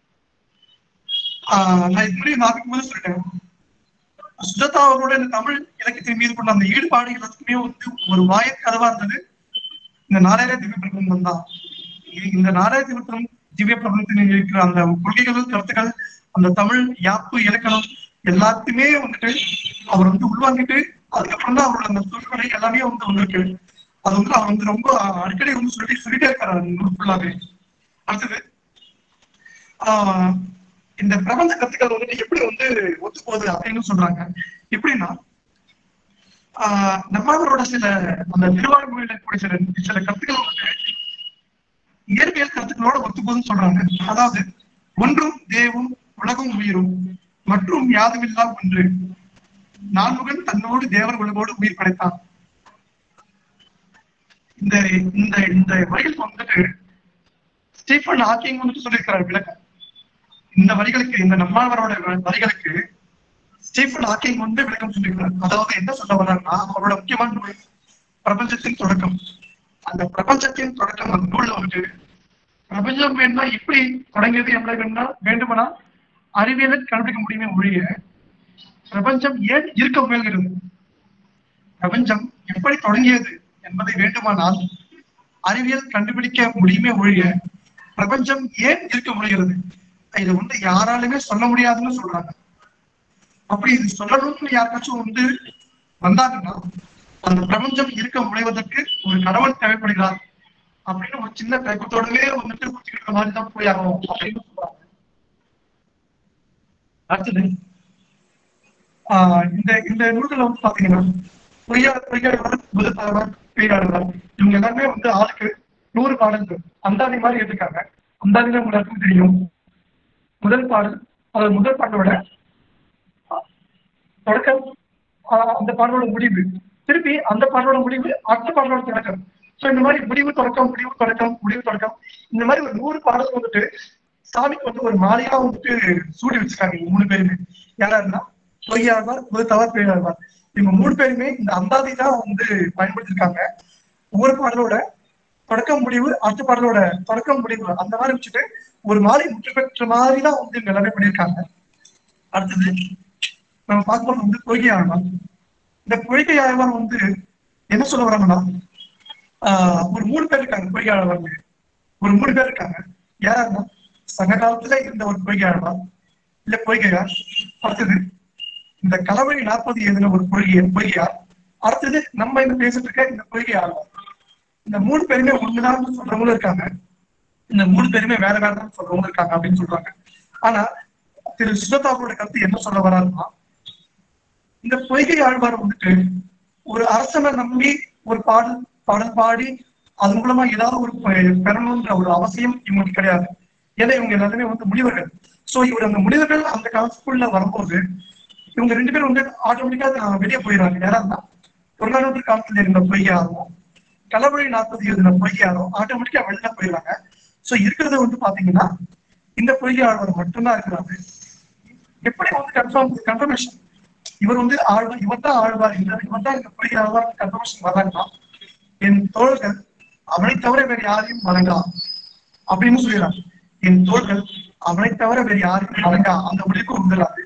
ஆஹ் நான் இது முன்னாடி நாளைக்கு போது சொல்லிட்டேன் சுஜாதா அவரோட இந்த தமிழ் இலக்கியத்தின் மீது கொண்ட அந்த ஈடுபாடு எல்லாத்துக்குமே வந்து ஒரு வாயற் கதவா இருந்தது இந்த நாராயண திவ்ய பிரபந்தம் தான் இ- இந்த நாராயண திவ்ய பிரபந்தம் திவ்ய பிரபந்தத்தில் இருக்கிற அந்த கொள்கைகள் கருத்துக்கள் அந்த தமிழ் யாப்பு இலக்கணம் எல்லாத்தையுமே வந்துட்டு அவர் வந்து உள்வாங்கிட்டு அதுக்கப்புறம் தான் அவரோட அந்த சொற்களை எல்லாமே வந்து வந்திருக்கு அது வந்து அவர் வந்து ரொம்ப அடிக்கடி வந்து சொல்லி சொல்லிட்டே இருக்காரு அந்த நூல் ஃபுல்லாவே அடுத்தது ஆஹ் இந்த பிரபஞ்ச கருத்துக்கள் வந்துட்டு எப்படி வந்து ஒத்து போகுது அப்படின்னு சொல்றாங்க எப்படின்னா ஆஹ் நம்மளோட சில அந்த திருவாரூரில் கூடிய சில சில கருத்துக்கள் வந்து இயற்பியல் கருத்துக்களோட ஒத்து போகுதுன்னு சொல்றாங்க அதாவது ஒன்றும் தேவும் உலகும் உயிரும் மற்றும் யாதுமில்லா ஒன்று நான்முகன் தன்னோடு தேவர் உலகோடு உயிர் படைத்தான் இந்த இந்த இந்த வரிகள் வந்துட்டு ஸ்டீஃபன் ஹாக்கிங் வந்துட்டு சொல்லியிருக்கிறார் விளக்கம் இந்த வரிகளுக்கு இந்த நம்மாழ்வாரோட வ- வரிகளுக்கு ஸ்டீஃபன் ஹாக்கிங் வந்து விளக்கம் சொல்லியிருக்கிறார் அதாவது என்ன சொல்ல வர்றாருன்னா அவரோட முக்கியமான நூல் பிரபஞ்சத்தின் தொடக்கம் அந்த பிரபஞ்சத்தின் தொடக்கம் அந்த நூல்ல வந்துட்டு பிரபஞ்சம் வேணும்னா எப்படி தொடங்கியது என்பதை வேணும்னா வேண்டுமானா அறிவியலை கண்டுபிடிக்க முடியுமே ஒழிய பிரபஞ்சம் ஏன் இருக்க முயல்கிறது பிரபஞ்சம் எப்படி தொடங்கியது என்பதை வேண்டுமானால் அறிவியல் கண்டுபிடிக்க முடியுமே ஒழிய பிரபஞ்சம் ஏன் இருக்க முடிகிறது இதை வந்து யாராலுமே சொல்ல முடியாதுன்னு சொல்றாங்க அப்படி இது சொல்லணும்னு யாருக்காச்சும் வந்து வந்தாங்கன்னா அந்த பிரபஞ்சம் இருக்க முனைவதற்கு ஒரு கடவுள் தேவைப்படுகிறார் அப்படின்னு ஒரு சின்ன தயக்கத்தோடவே வந்துட்டு குத்திக்கிட்ட மாதிரி தான் போய் ஆகணும் அப்படின்னு சொல்றாங்க அடுத்தது ஆஹ் இந்த இந்த நூல்கள் வந்து பாத்தீங்கன்னா பொய்யாளர் பொய்யாளர் புதுப்பாளர் பேயாளர் இவங்க எல்லாமே வந்து ஆளுக்கு நூறு பாடல்கள் அந்தாதி மாதிரி எடுத்துக்காங்க அந்தாதி உங்களுக்கு எல்லாருக்கும் தெரியும் முதல் பாடல் அது முதல் பாடலோட தொடக்கம் ஆஹ் அந்த பாடலோட முடிவு திருப்பி அந்த பாடலோட முடிவு அடுத்த பாடலோட தொடக்கம் சோ இந்த மாதிரி முடிவு தொடக்கம் முடிவு தொடக்கம் முடிவு தொடக்கம் இந்த மாதிரி ஒரு நூறு பாடல் வந்துட்டு சாமிக்கு வந்து ஒரு மாலையா வந்துட்டு சூடி வச்சிருக்காங்க இவங்க மூணு பேருமே யாராருன்னா பொய்யாழ்வார் புதுத்தவர் பேயாழ்வார் இவங்க மூணு பேருமே இந்த அந்தாதி தான் வந்து பயன்படுத்திருக்காங்க ஒவ்வொரு பாடலோட தொடக்கம் முடிவு அடுத்த பாடலோட தொடக்கம் முடிவு அந்த மாதிரி வச்சுட்டு ஒரு மாலை முற்று பெற்ற மாதிரி தான் வந்து இவங்க எல்லாமே பண்ணியிருக்காங்க அடுத்தது நம்ம பார்க்கும்போது வந்து பொய்கை ஆழ்வார் இந்த பொய்கை ஆழ்வார் வந்து என்ன சொல்ல வராங்கன்னா ஆஹ் ஒரு மூணு பேர் இருக்காங்க பொய்கை ஆழ்வார் ஒரு மூணு பேர் இருக்காங்க யாருன்னா சங்க காலத்துல இருந்த ஒரு பொய்கை ஆழ்வார் இல்ல பொய்கையார் அடுத்தது இந்த கலவழி நாற்பது எழுதின ஒரு பொய்கை பொய்கையார் அடுத்தது நம்ம இந்த பேசிட்டு இருக்க இந்த பொய்கை ஆழ்வார் இந்த மூணு பேருமே ஒண்ணுதான் சொல்றவங்களும் இருக்காங்க இந்த மூணு பேருமே வேற வேற தான் சொல்றவங்க இருக்காங்க அப்படின்னு சொல்றாங்க ஆனா திரு சுஜதாவோட கருத்து என்ன சொல்ல வராருன்னா இந்த பொய்கை ஆழ்வார் வந்துட்டு ஒரு அரசனை நம்பி ஒரு பாடல் பாடல் பாடி அது மூலமா ஏதாவது ஒரு பெ- பெறணும்ன்ற ஒரு அவசியம் இவங்களுக்கு கிடையாது ஏன்னா இவங்க எல்லாருமே வந்து முனிவர்கள் சோ இவர் அந்த முனிவர்கள் அந்த காலத்துக்குள்ள வரும்போது இவங்க ரெண்டு பேரும் வந்து ஆட்டோமேட்டிக்கா வெளியே போயிடுறாங்க யாராருன்னா தொழிலாளர் காலத்துல இருந்த பொய்கை ஆர்வம் களவழி நாற்பது இருந்த பொய்கை ஆர்வம் ஆட்டோமேட்டிக்கா வெளில போயிடுறாங்க சோ இருக்கிறது வந்து பாத்தீங்கன்னா இந்த பொய்கை ஆழ்வார் மட்டும்தான் இருக்கிறாரு எப்படி வந்து கன்ஃபார்ம் கன்ஃபர்மேஷன் இவர் வந்து ஆழ்வார் இவர் தான் ஆழ்வார் இந்த இவர் தான் இந்த பொய்கை ஆழ்வார் கன்ஃபர்மேஷன் வர்றாங்கன்னா என் தோள்கள் அவனை தவிர வேற யாரையும் வணங்கா அப்படின்னு சொல்லிடுறாங்க என் தோள்கள் அவனை தவிர வேற யாரையும் வணங்கா அந்த முடிவுக்கு வந்துடாது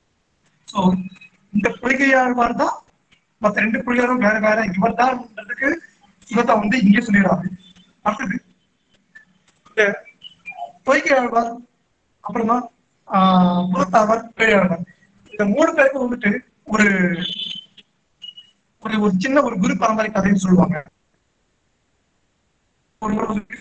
சோ இந்த பொய்கையாழ்வார் தான் மத்த ரெண்டு பொய்யாரும் வேற வேற இவர் தான்ன்றதுக்கு சுகத்தா வந்து இங்கே சொல்லிடுறாரு அடுத்தது இந்த பொய்கையாழ்வார் அப்புறமா ஆஹ் புறத்தாழ்வார் பேயாழ்வார் இந்த மூணு பேருக்கு வந்துட்டு ஒரு ஒரு ஒரு சின்ன ஒரு குரு பரம்பரை கதைன்னு சொல்லுவாங்க ஒரு முறை வந்து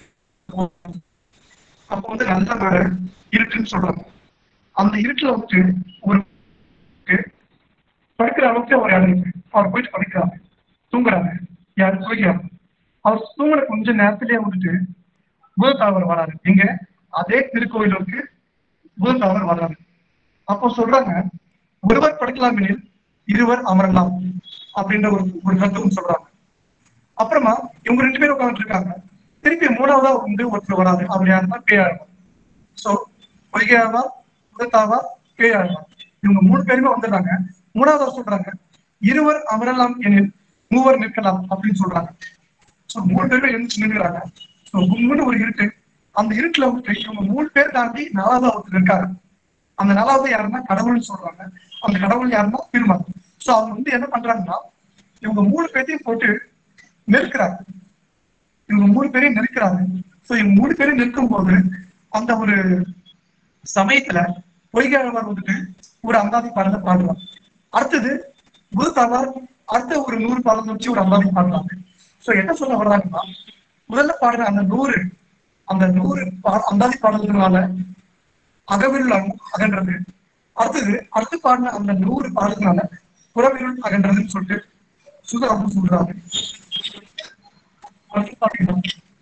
அப்ப வந்து நல்ல மழை இருட்டுன்னு சொல்றாங்க அந்த இருட்டுல வந்துட்டு ஒரு படுக்கிற அளவுக்கு ஒரு இடம் இருக்கு அவர் போயிட்டு படுக்கிறாங்க தூங்குறாங்க யாரு குளிக்கிறாங்க அவர் தூங்குற கொஞ்ச நேரத்திலேயே வந்துட்டு பூதத்தாவர் வராரு எங்க அதே திருக்கோயிலுக்கு பூதத்தாவர் வராரு அப்போ சொல்றாங்க ஒருவர் படுக்கலாம் எனில் இருவர் அமரலாம் அப்படின்ற ஒரு ஒரு கருத்தும் சொல்றாங்க அப்புறமா இவங்க ரெண்டு பேரும் உட்கார்ந்து இருக்காங்க திருப்பி மூணாவதா வந்து ஒருத்தர் வராது அவர் யாருன்னா பேயாழ்வார் சோ பொய்கையாவா புதத்தாவா பேயாழ்வார் இவங்க மூணு பேருமே வந்துடுறாங்க மூணாவதா சொல்றாங்க இருவர் அமரலாம் எனில் மூவர் நிற்கலாம் அப்படின்னு சொல்றாங்க சோ மூணு பேருமே எழுந்துச்சு நின்றுறாங்க சோ கும்முன்னு ஒரு இருட்டு அந்த இருட்டுல வந்துட்டு இவங்க மூணு பேர் தாண்டி நாலாவது ஒருத்தர் இருக்காரு அந்த நாலாவது யாருன்னா கடவுள்னு சொல்றாங்க அந்த கடவுள் யாருன்னா திருமால் சோ அவங்க வந்து என்ன பண்றாங்கன்னா இவங்க மூணு பேர்த்தையும் போட்டு நெருக்கிறாங்க இவங்க மூணு பேரையும் நெருக்கிறாங்க சோ இவங்க மூணு பேரையும் நிற்கும் போது அந்த ஒரு சமயத்துல பொய்காரவர் வந்துட்டு ஒரு அந்தாதி பாடலை பாடுவார் அடுத்தது குருதாவார் அடுத்த ஒரு நூறு பாடல் வச்சு ஒரு அந்தாதி பாடுறாங்க சோ என்ன சொல்ல வர்றாங்கன்னா முதல்ல பாடுற அந்த நூறு அந்த நூறு பா- அந்தாதி பாடல்களால அகவிருள் அக- அகன்றது அடுத்தது அடுத்து பாடின அந்த நூறு பாடல்களால புறவிருள் அகன்றதுன்னு சொல்லிட்டு சுதாவும் சொல்றாங்க அடுத்து பாத்தீங்கன்னா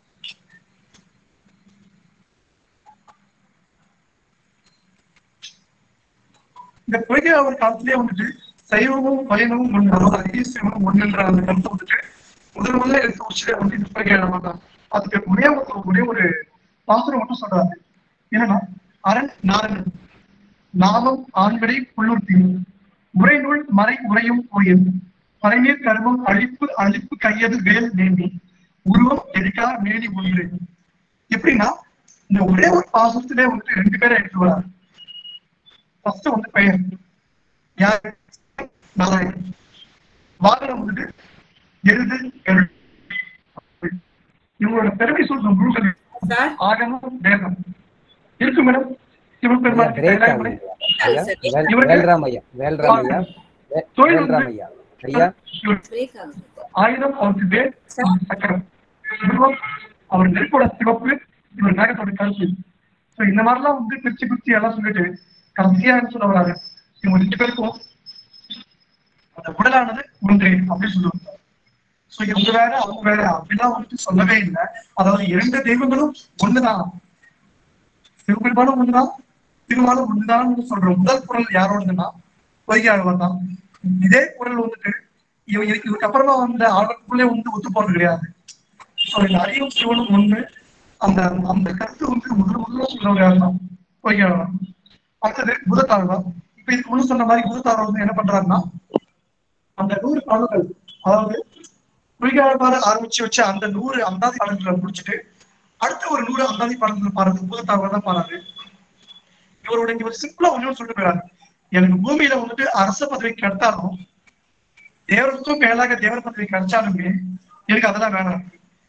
இந்த பொய்கை அவர் காலத்திலேயே வந்துட்டு சைவமும் பயணமும் ஒண்ணு அதாவது ஐஸ்வரமும் ஒண்ணுன்ற அந்த கருத்தை வந்துட்டு முதல் முதல்ல எடுத்து வச்சு வந்து இந்த பொய்கை தான் அதுக்கு ஒரே ஒரு ஒரே ஒரு பாசுரம் மட்டும் சொல்றாரு என்னன்னா அரண் நாரணன் நாமம் ஆண்களை புல்லுறுத்தி உரைநூல் மறை உரையும் கோயில் மறைநீர் கருமம் அழிப்பு அழிப்பு கையது வேல் நேமி உருவம் எரிக்கா மேனி ஒன்று எப்படின்னா இந்த ஒரே ஒரு பாசத்திலே வந்துட்டு ரெண்டு பேரை எடுத்து வராரு ஃபர்ஸ்ட் வந்து பெயர் யாரு நாராயணன் வாகனம் வந்துட்டு எருது எருள் இவங்களோட பெருமை சொல்ற முழுக்க சார் ஆகமம் வேதம் இருக்கு மேடம் சிவபெருமான் பிரேக் கைலாயமலை ஆகுது ஐயா வேல்- வேல்ராமையா வேல்ராமையா வே- வேல்ராமையா ஐயா இவர் பிரேக் ஆகுது ஆயுதம் அவருக்கு வேல் சக்கரம் உருவம் அவர் நெருப்போட சிவப்பு இவர் மேகத்தோட கருப்பு சோ இந்த மாதிரிலாம் வந்து பிரிச்சு பிரிச்சு எல்லாம் சொல்லிட்டு கடைசியா என்ன சொல்ல வராங்க இவங்க ரெண்டு பேருக்கும் அந்த உடலானது ஒன்று அப்படின்னு சொல்லுவாங்க சோ இவங்க வேற அவங்க வேற அப்படிலாம் வந்துட்டு சொல்லவே இல்லை அதாவது இரண்டு தெய்வங்களும் ஒண்ணுதான் சிவபெருமானும் ஒண்ணுதான் திருமாலும் ஒண்ணுதான் சொல்ற முதல் குரல் யாரோடதுன்னா பொய்யாழ்வார் தான் இதே குரல் வந்துட்டு இவ இவ- இதுக்கு அப்புறமா வந்த ஆளுக்குள்ளே வந்து ஒத்து போறது கிடையாது சோ இந்த அறிவும் சிவனும் ஒண்ணு அந்த அந்த கருத்து வந்து முதல் முதல்ல சொல்றவர் யார் தான் பொய்யாழ்வார் அடுத்தது புதத்தாழ்வார் இப்ப இதுக்கு முன்ன சொன்ன மாதிரி புதத்தாழ்வார் வந்து என்ன பண்றாருன்னா அந்த நூறு பாடல்கள் அதாவது பொய்யாழ்வார் ஆரம்பிச்சு வச்ச அந்த நூறு அந்தாதி பாடல்களை முடிச்சுட்டு அடுத்த ஒரு நூறு அந்தாதி பாடல்கள் பாடுறது புதத்தாழ்வார் தான் பாடுறாரு இவரோட இங்க ஒரு சிம்பிளா ஒண்ணு சொல்லிட்டு போயிறாரு எனக்கு பூமியில வந்துட்டு அரச பதவி கிடைத்தாலும் தேவருக்கும் மேலாக தேவர் பதவி கிடைச்சாலுமே எனக்கு அதெல்லாம் வேணாம்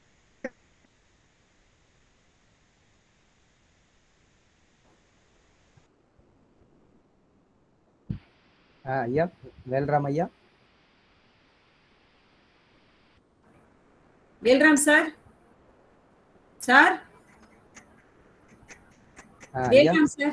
ஆ, ஐயா வேல்ராமையா வேல்ராம் சார் சார் ஆ, ஐயா வேல்ராம் சார்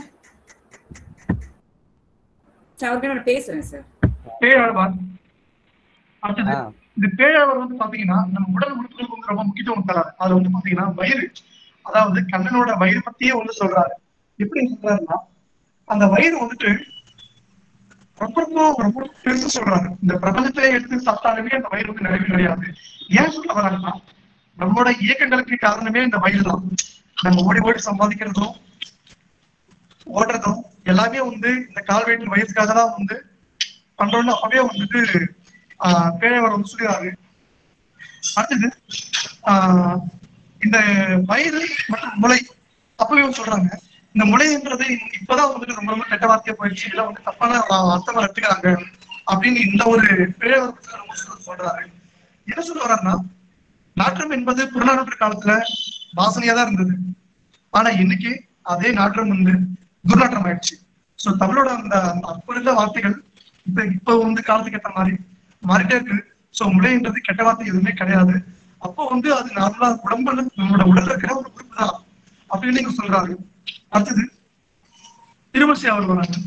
சார் அவர்கிட்ட நான் பேசுறேன் சார் பேயாழ்வார் அடுத்தது ஆ இந்த பேயாளர் வந்து பாத்தீங்கன்னா நம்ம உடல் உறுப்புகளுக்கு வந்து ரொம்ப முக்கியத்துவம் தராரு அதுல வந்து பாத்தீங்கன்னா வயிறு அதாவது கண்ணனோட வயிறு பத்தியே வந்து சொல்றாரு எப்படி சொல்றாருன்னா அந்த வயிறு வந்துட்டு ரொம்ப ரொம்ப ரொம்ப பெருசு சொல்றாரு இந்த பிரபஞ்சத்திலே எடுத்து சாப்பிட்டாலுமே அந்த வயிறு வந்து நிறைவே கிடையாது ஏன் சொல்ல வராங்கன்னா நம்மளோட இயக்கங்களுக்கு காரணமே இந்த வயிறு தான் நம்ம ஓடி ஓடி சம்பாதிக்கிறதும் ஓடுறதும் எல்லாமே வந்து இந்த கால்வெட்டு வயசுக்காக தான் வந்து பண்றோம்னு அப்பவே வந்துட்டு ஆஹ் பேழைவர் வந்து சொல்லிடுறாரு அடுத்தது ஆஹ் இந்த வயிறு மற்றும் முளை அப்பவே வந்து சொல்றாங்க இந்த முளைன்றது இப்பதான் வந்துட்டு ரொம்ப ரொம்ப கெட்ட வார்த்தையா போயிடுச்சு இதெல்லாம் வந்து தப்பான ஆஹ் அர்த்தமா எடுத்துக்கிறாங்க அப்படின்னு இந்த ஒரு பேழைவர் வந்து ரொம்ப சொல்ல- சொல்றாரு என்ன சொல்ல வர்றாருன்னா நாற்றம் என்பது புறநானூற்று காலத்துல வாசனையா தான் இருந்தது ஆனா இன்னைக்கு அதே நாற்றம் வந்து துர்நாற்றம் ஆயிடுச்சு சோ தமிழோட அந்த அந்த அப்ப இருந்த வார்த்தைகள் இப்ப இப்ப வந்து காலத்துக்கு ஏத்த மாதிரி மாறிட்டே இருக்கு சோ முளைன்றது கெட்ட வார்த்தை எதுவுமே கிடையாது அப்போ வந்து அது நார்மலா உடம்புல நம்மளோட உடல்ல இருக்கிற ஒரு உறுப்பு தான் அப்படின்னு நீங்க சொல்றாரு அடுத்தது திருவரிசை அவர் வராங்க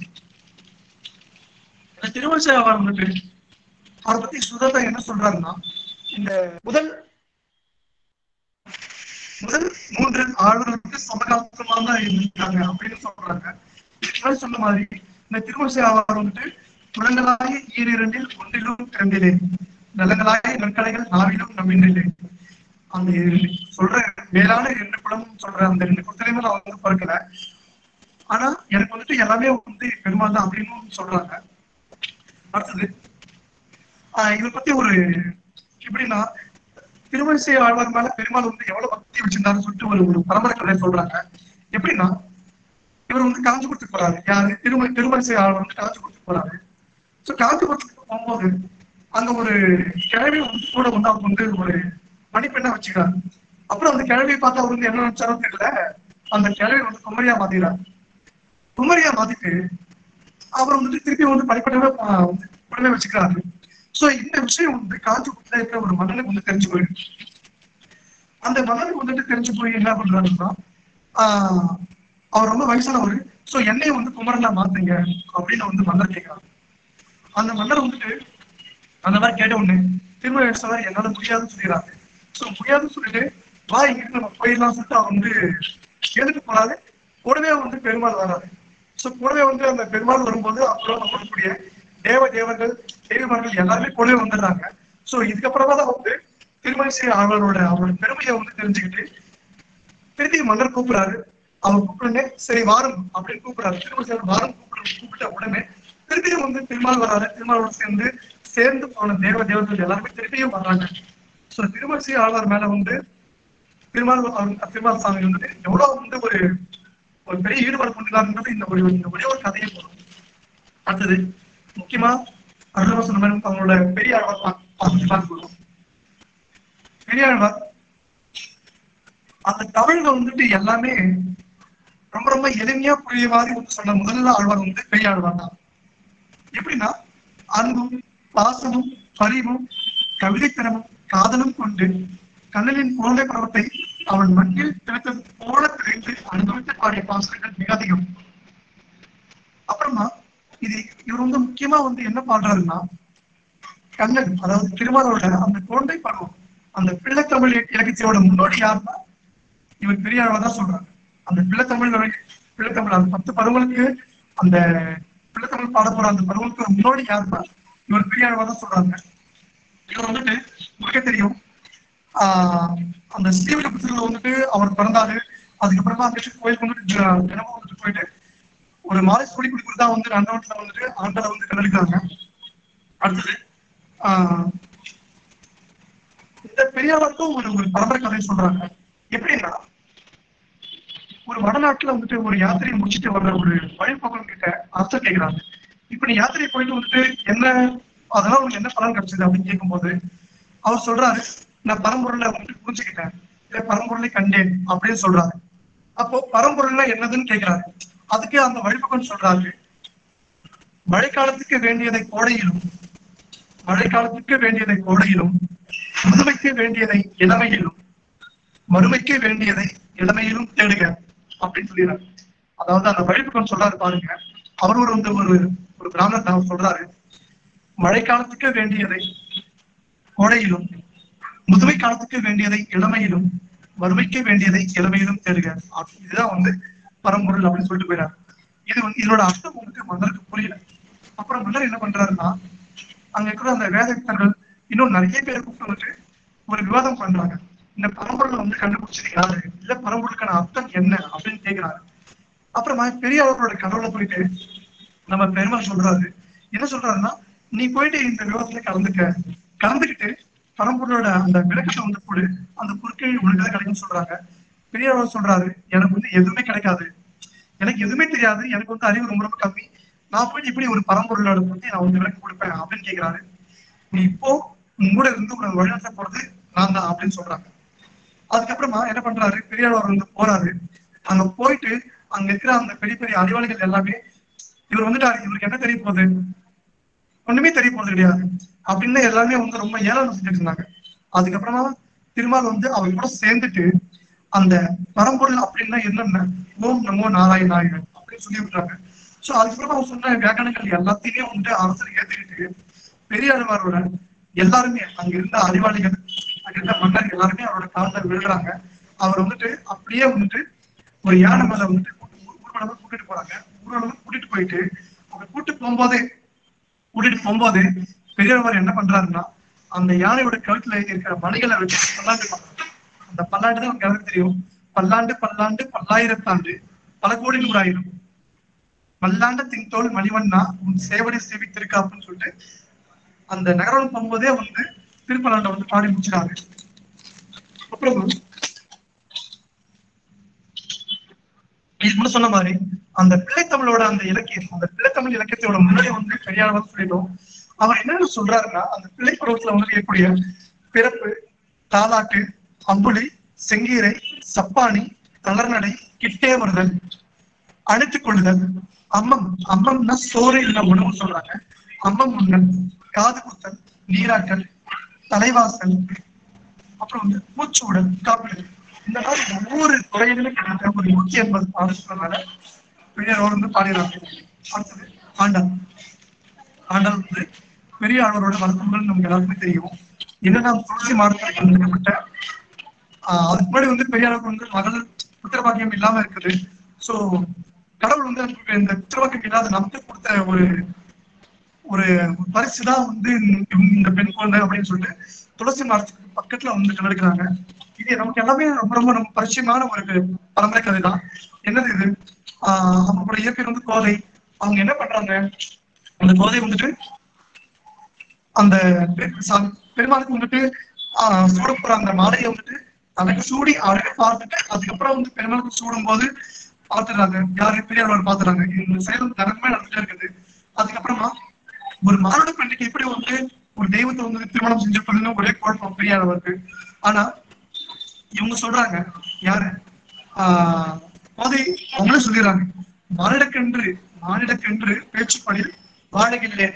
இந்த திருவரிசை அவர் வந்துட்டு அவரை பத்தி சுதா என்ன சொல்றாருன்னா இந்த முதல் முதல் மூன்று ஆளுநருக்கு சமகாலமாக தான் இருந்திருக்காங்க அப்படின்னு சொல்றாங்க முன்னாடி சொன்ன மாதிரி இந்த திருவரிசை அவர் வந்துட்டு புலங்களாய ஈரிரண்டில் ஒன்றிலும் இரண்டிலே நலங்களாய நற்கலைகள் நாவிலும் நம்பின்றிலே அந்த இரு- சொல்ற மேலான ரெண்டு குளமும் சொல்ற அந்த ரெண்டு குளத்திலையுமே நான் வந்து பார்க்கல ஆனா எனக்கு வந்துட்டு எல்லாமே வந்து பெருமாள் தான் அப்படின்னு சொல்றாங்க அடுத்தது ஆஹ் இதை பத்தி ஒரு எப்படின்னா திருவரிசை ஆழ்வார் மேல பெருமாள் வந்து எவ்வளவு பக்தி வச்சிருந்தாருன்னு சொல்லிட்டு ஒரு ஒரு பரம்பரை கதை சொல்றாங்க எப்படின்னா இவர் வந்து காஞ்சிபுரத்துக்கு போறாரு யாரு திரும திருவரிசை ஆழ்வார் வந்து காஞ்சிபுரத்துக்கு போறாரு சோ காஞ்சிபுரத்துக்கு போகும்போது அங்க ஒரு கிழவி வந்து கூட வந்து அவங்க வந்து ஒரு மணிப்பெண்ணா வச்சுக்கிறாரு அப்புறம் அந்த கிழவியை பார்த்து அவர் வந்து என்ன நினைச்சாரோ தெரியல அந்த கிழவி வந்து குமரியா மாத்திக்கிறார் குமரியா மாத்திட்டு அவர் வந்துட்டு திருப்பி வந்து படிப்படவே வந்து உடனே வச்சுக்கிறாரு சோ இந்த விஷயம் வந்து காஞ்சிபுரத்துல இருக்கிற ஒரு மன்னனுக்கு வந்து தெரிஞ்சு போயிடுது அந்த மன்னனுக்கு வந்துட்டு தெரிஞ்சு போய் என்ன பண்றாருன்னா ஆஹ் அவர் ரொம்ப வயசானவர் சோ என்னைய வந்து குமரனா மாத்துங்க அப்படின்னு வந்து மன்னர் கேட்கிறாரு அந்த மன்னர் வந்துட்டு அந்த மாதிரி கேட்ட உடனே திரும்ப எடுத்தவர் என்னால முடியாதுன்னு சொல்லிடுறாரு சோ முடியாதுன்னு சொல்லிட்டு வா இங்கிட்டு நம்ம போயிடலாம் சொல்லிட்டு அவர் வந்து எழுதிட்டு போறாரு கூடவே வந்து பெருமாள் வராரு சோ கூடவே வந்து அந்த பெருமாள் வரும்போது அப்புறம் நம்மளுடைய தேவ தேவர்கள் தேவிமார்கள் எல்லாருமே கூடவே வந்துடுறாங்க சோ இதுக்கப்புறமா தான் வந்து திருமணிசை அவரோட அவரோட பெருமையை வந்து தெரிஞ்சுக்கிட்டு திருப்பி மன்னர் கூப்பிடுறாரு அவர் கூப்பிடுனே சரி வாரம் அப்படின்னு கூப்பிடுறாரு திருமணி வாரம் கூப்பிடு கூப்பிட்ட உடனே திருப்பியும் வந்து திருமால் வராரு திருமாலோட சேர்ந்து சேர்ந்து போன தேவ தேவர்கள் எல்லாருமே திருப்பியும் வர்றாங்க சோ திருமணி ஆழ்வார் மேல வந்து திருமால் அவர் திருமால் சாமி வந்துட்டு எவ்வளவு வந்து ஒரு ஒரு பெரிய ஈடுபாடு கொண்டிருக்காருன்றது இந்த ஒரு இந்த ஒரே ஒரு கதையை போதும் அடுத்தது முக்கியமா அருளவ சொன்ன மாதிரி அவங்களோட பெரிய ஆழ்வார் பா- பார்த்து பார்த்துக்கணும் பெரிய ஆழ்வார் அந்த தமிழ்ல வந்துட்டு எல்லாமே ரொம்ப ரொம்ப எளிமையா புரிய மாதிரி வந்து சொன்ன முதல்ல ஆழ்வார் வந்து பெரிய ஆழ்வார் தான் எப்படின்னா அன்பும் பாசமும் பரிவும் கவிதைத்தனமும் காதலும் கொண்டு கண்ணனின் குழந்தை பருவத்தை அவன் மண்ணில் திறத்தது போல தெரிந்து அனுபவித்து பாடிய பாசனங்கள் மிக அதிகம் அப்புறமா இது இவர் வந்து முக்கியமா வந்து என்ன பாடுறாருன்னா கண்ணன் அதாவது திருமாலோட அந்த குழந்தை பருவம் அந்த பிள்ளைத்தமிழ் இலக்கியத்தோட முன்னோடி யாருன்னா இவர் பெரிய அளவா தான் சொல்றாங்க அந்த பிள்ளைத்தமிழ் இலக்கிய- பிள்ளைத்தமிழ் அந்த பத்து பருவங்களுக்கு அந்த பிள்ளைத்தமிழ் பாட போற அந்த பருவங்களுக்கு முன்னோடி யாருன்னா இவர் பெரிய அளவா தான் சொல்றாங்க இவர் வந்துட்டு உங்களுக்கு தெரியும் ஆஹ் அந்த ஸ்ரீவில்லிபுத்தூர்ல வந்துட்டு அவர் பிறந்தாரு அதுக்கப்புறமா வந்துட்டு கோயிலுக்கு வந்துட்டு ஜ- தினமும் வந்துட்டு போயிட்டு ஒரு மாலை சொல்லி கொடுக்குறதா வந்து நந்தவனத்துல வந்துட்டு ஆண்டலை வந்து கண்டெடுக்கிறாங்க அடுத்தது ஆஹ் இந்த பெரியாருக்கும் ஒரு ஒரு பரம்பரை கதை சொல்றாங்க எப்படின்னா ஒரு வடநாட்டுல வந்துட்டு ஒரு யாத்திரையை முடிச்சுட்டு வர்ற ஒரு வழிபோக்கன் கிட்ட அரசர் கேக்குறாங்க இப்ப நீ யாத்திரை போயிட்டு வந்துட்டு என்ன அதெல்லாம் உனக்கு என்ன பலன் கிடைச்சது அப்படின்னு கேட்கும்போது அவர் சொல்றாரு நான் பரம்பொருளை வந்துட்டு புரிஞ்சுக்கிட்டேன் இல்ல பரம்பொருளை கண்டேன் அப்படின்னு சொல்றாரு அப்போ பரம்பொருள்னா என்னதுன்னு கேக்குறாரு அதுக்கு அந்த வழிபோக்கன் சொல்றாரு மழைக்காலத்துக்கு வேண்டியதை கோடையிலும் மழைக்காலத்துக்கு வேண்டியதை கோடையிலும் முதுமைக்கு வேண்டியதை இளமையிலும் மறுமைக்கு வேண்டியதை இளமையிலும் தேடுக அப்படின்னு சொல்லிடுறாரு அதாவது அந்த வழிபுக்கம் சொல்றாரு பாருங்க அவர் ஒரு வந்து ஒரு ஒரு பிராமணர் அவர் சொல்றாரு மழைக்காலத்துக்கு வேண்டியதை கோடையிலும் முதுமை காலத்துக்கு வேண்டியதை இளமையிலும் வறுமைக்கு வேண்டியதை இளமையிலும் தேடுக அப்படி- இதுதான் வந்து பரம்பொருள் அப்படின்னு சொல்லிட்டு போயிறாரு இது வந்து இதோட அர்த்தம் வந்துட்டு மன்னருக்கு புரியல அப்புறம் மன்னர் என்ன பண்றாருன்னா அங்க இருக்கிற அந்த வேதத்தர்கள் இன்னும் நிறைய பேர் கூப்பிட்டு வந்துட்டு ஒரு விவாதம் பண்றாங்க இந்த பரம்பொருளை வந்து கண்டுபிடிச்சது யாரு இல்ல பரம்பொருளுக்கான அர்த்தம் என்ன அப்படின்னு கேக்குறாரு அப்புறமா பெரிய அவர்களோட கடவுளை போயிட்டு நம்ம பெருமாள் சொல்றாரு என்ன சொல்றாருன்னா நீ போயிட்டு இந்த விவாதத்துல கலந்துக்க கலந்துக்கிட்டு பரம்பொருளோட அந்த விளக்கத்தை வந்து கொடு அந்த குறுக்கே உனக்கு தான் கிடைக்கும்னு சொல்றாங்க பெரியவர் சொல்றாரு எனக்கு வந்து எதுவுமே கிடைக்காது எனக்கு எதுவுமே தெரியாது எனக்கு வந்து அறிவு ரொம்ப ரொம்ப கம்மி நான் போயிட்டு இப்படி ஒரு பரம்பொருளோட பத்தி நான் வந்து விளக்கு கொடுப்பேன் அப்படின்னு கேக்குறாரு நீ இப்போ உன் கூட இருந்து ஒரு வழிநடத்த போறது நான் தான் அப்படின்னு சொல்றாங்க அதுக்கப்புறமா என்ன பண்றாரு பெரியாளர் வந்து போறாரு அங்க போயிட்டு அங்க இருக்கிற அந்த பெரிய பெரிய அறிவாளிகள் எல்லாமே இவர் வந்துட்டாரு இவருக்கு என்ன தெரிய போகுது ஒண்ணுமே தெரிய போறது கிடையாது அப்படின்னு எல்லாருமே வந்து ரொம்ப ஏளனம் செஞ்சுட்டு இருந்தாங்க அதுக்கப்புறமா திருமால் வந்து அவங்க கூட சேர்ந்துட்டு அந்த பரம்பொருள் அப்படின்னா என்னென்ன ஓம் நமோ நாராயணாய அப்படின்னு சொல்லி விட்டாங்க சோ அதுக்கப்புறமா அவங்க சொன்ன வியாக்கணங்கள் எல்லாத்தையுமே வந்து அரசர் ஏத்துக்கிட்டு பெரிய அழுவாரோட எல்லாருமே அங்க இருந்த அறிவாளிகள் அங்க இருந்த மன்னர் எல்லாருமே அவரோட காலில் விழுறாங்க அவர் வந்துட்டு அப்படியே வந்துட்டு ஒரு யானை மேல வந்துட்டு ஊர்வலமா கூட்டிட்டு போறாங்க ஊர்வலமா கூட்டிட்டு போயிட்டு அவங்க கூட்டு போகும்போதே கூட்டிட்டு போகும்போது பெரியவர் என்ன பண்றாருன்னா அந்த யானையோட கழுத்துல இருக்கிற மணிகளை வச்சு பல்லாண்டு பண்றாரு. அந்த பல்லாண்டு தான் நமக்கு எல்லாருக்கும் தெரியும் பல்லாண்டு பல்லாண்டு பல்லாயிரத்தாண்டு பல கோடி நூறாயிரம் பல்லாண்டு தின்தோல் மணிவண்ணா உன் சேவடி சேவித்திருக்கா அப்படின்னு சொல்லிட்டு அந்த நகரம் போகும்போதே வந்து திருப்பலாண்டை வந்து பாடி முடிச்சிடாங்க அப்புறம் இது கூட சொன்ன மாதிரி அந்த பிள்ளைத்தமிழோட அந்த இலக்கியம் அந்த பிள்ளைத்தமிழ் இலக்கியத்தோட முன்னாடி வந்து பெரியார் வந்து சொல்லிடும் அவர் என்னன்னு சொல்றாருன்னா அந்த பிள்ளை பருவத்துல வந்து இருக்கக்கூடிய பிறப்பு தாலாட்டு அம்புலி செங்கீரை சப்பானி தளர்நடை கிட்டே வருதல் அணைத்துக் கொள்ளுதல் அம்மம் அம்மம்னா சோறு இல்ல உணவு சொல்றாங்க அம்மம் உண்ணல் காது குத்தல் நீராட்டல் தலைவாசல் அப்புறம் வந்து மூச்சூடல் காப்பீடு இந்த மாதிரி ஒவ்வொரு துறையிலுமே கிட்டத்தட்ட ஒரு நூத்தி எண்பது பாடல்கள் மேல பெரியார் வந்து பாடிடுறாங்க அடுத்தது ஆண்டாள் ஆண்டாள் வந்து பெரிய ஆழ்வாரோட வழக்கங்கள் நமக்கு எல்லாருக்குமே தெரியும் என்னன்னா துளசி மாடத்தில் எழுதப்பட்ட ஆஹ் அதுக்கு முன்னாடி வந்து பெரியாருக்கு வந்து மகள் புத்திரபாக்கியம் இல்லாம இருக்குது சோ கடவுள் வந்து நமக்கு இந்த புத்திரபாக்கியம் இல்லாத நமக்கு கொடுத்த ஒரு ஒரு பரிசு தான் வந்து இந்த- இந்த பெண் குழந்தை அப்படின்னு சொல்லிட்டு துளசி மரத்துக்கு பக்கத்துல வந்து நடக்கிறாங்க இது நமக்கு எல்லாமே ரொம்ப ரொம்ப ரொம்ப பரிச்சயமான ஒரு பரம்பரை கதை தான் என்னது இது ஆஹ் அவங்களோட இயற்கை வந்து கோதை அவங்க என்ன பண்றாங்க அந்த கோதை வந்துட்டு அந்த பெ- சா- பெருமாளுக்கு வந்துட்டு ஆஹ் சூட போற அந்த மாலையை வந்துட்டு தனக்கு சூடி அழகா பார்த்துட்டு அதுக்கப்புறம் வந்து பெருமாளுக்கு சூடும் போது பாத்துறாங்க யாரு பெரியார் பாத்துறாங்க இந்த செயல் வந்து நடக்கவே நடந்துட்டே இருக்குது அதுக்கப்புறமா ஒரு மானுட பெண்ணுக்கு எப்படி வந்து ஒரு தெய்வத்தை வந்து திருமணம் செஞ்சிருப்பதுன்னு ஒரே குழப்பம் பெரியாரவருக்கு ஆனா இவங்க சொல்றாங்க யாரு ஆஹ் போதை அவங்களே சொல்லிடுறாங்க மானிடக்கென்று மானிடக்கென்று பேச்சுப்படில் வாழகில்லேன்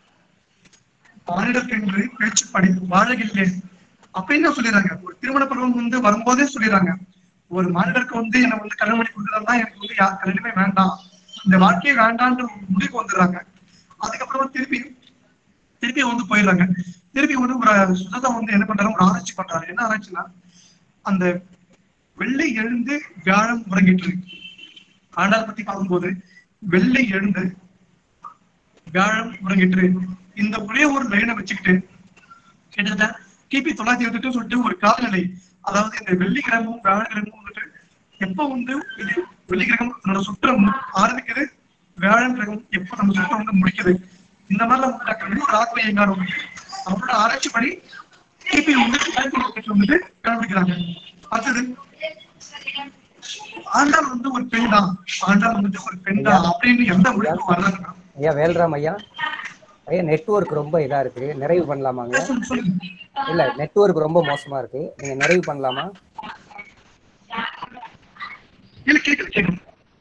மானிடக்கென்று பேச்சுப்படி வாழகில்லேன் அப்படின்னு சொல்லிடுறாங்க ஒரு திருமண பருவம் வந்து வரும்போதே சொல்லிடுறாங்க ஒரு மானிடருக்கு வந்து என்ன வந்து கல்யாணம் பண்ணி கொடுக்குறதா எனக்கு வந்து யார் கல்யாணமே வேண்டாம் இந்த வாழ்க்கையே வேண்டான்ற ஒரு முடிவுக்கு வந்துடுறாங்க அதுக்கப்புறமா திருப்பி திருப்பி வந்து போயிடுறாங்க திருப்பி வந்து ஒரு சுஜாதா வந்து என்ன பண்றாரு ஒரு ஆராய்ச்சி பண்றாரு என்ன ஆராய்ச்சினா அந்த வெள்ளை எழுந்து வியாழம் உறங்கிட்டு இருக்கு ஆண்டாள் பத்தி பார்க்கும்போது வெள்ளை எழுந்து வியாழம் உறங்கிட்டு இருக்கு. இந்த ஒரே ஒரு லைனை வச்சுக்கிட்டு கிட்டத்தட்ட கிபி தொள்ளாயிரத்தி இருபத்தி சொல்லிட்டு ஒரு காலநிலை அதாவது இந்த வெள்ளிக்கிழமும் வியாழக்கிழமும் வந்துட்டு எப்போ வந்து இது வெள்ளிக்கிழமை தன்னோட சுற்றம் ஆரம்பிக்குது வியாழன் கிரகம் எப்போ நம்ம சுற்றம் வந்து முடிக்குது இந்த மாதிரிலாம் வந்து டாக்டர் இன்னொரு ஆத்மீயங்கார் வந்து அவரோட ஆராய்ச்சி படி கிபி வந்து தொள்ளாயிரத்தி இருபத்தி வந்துட்டு கண்டுபிடிக்கிறாங்க அடுத்தது ஆண்டாள் வந்து ஒரு பெண் தான் ஆண்டாள் வந்துட்டு ஒரு பெண் தான் அப்படின்னு எந்த முடிவு வர்றாங்கன்னா ஐயா வேல்ராம் ஐயா ஐயா நெட்வொர்க் ரொம்ப இதா இருக்கு நிறைவு பண்ணலாமாங்க சொல்லுங்க சொல்லுங்க இல்ல நெட்வொர்க் ரொம்ப மோசமா இருக்கு நீங்க நிறைவு பண்ணலாமா இல்ல கேக்குது கேக்குது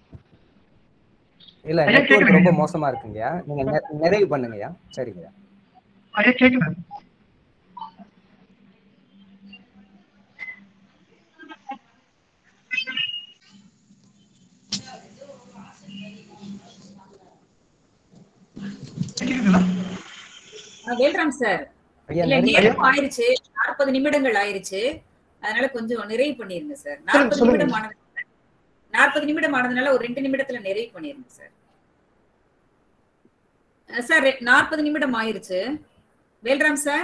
இல்ல ஐயா, நெட்வொர்க் கேக்குதுங்க. ரொம்ப மோசமா இருக்குங்கய்யா நீங்க நெ- நிறைவு பண்ணுங்கய்யா சரிங்கய்யா ஐயா கேக்குது கேக்குதுங்களா அஹ் வேல்ராம் சார் ஐயா இல்ல நிறைவு நேரம் ஆயிருச்சு நாற்பது நிமிடங்கள் ஆயிருச்சு அதனால கொஞ்சம் நிறைவு பண்ணிருங்க சார் நாற்பது சொல்லுங்க. நிமிடம் ஆனது நாற்பது நிமிடம் ஆனதுனால ஒரு ரெண்டு நிமிடத்துல நிறைவு பண்ணிருங்க சார் அஹ் சார் நாற்பது நிமிடம் ஆயிருச்சு வேல்ராம் சார்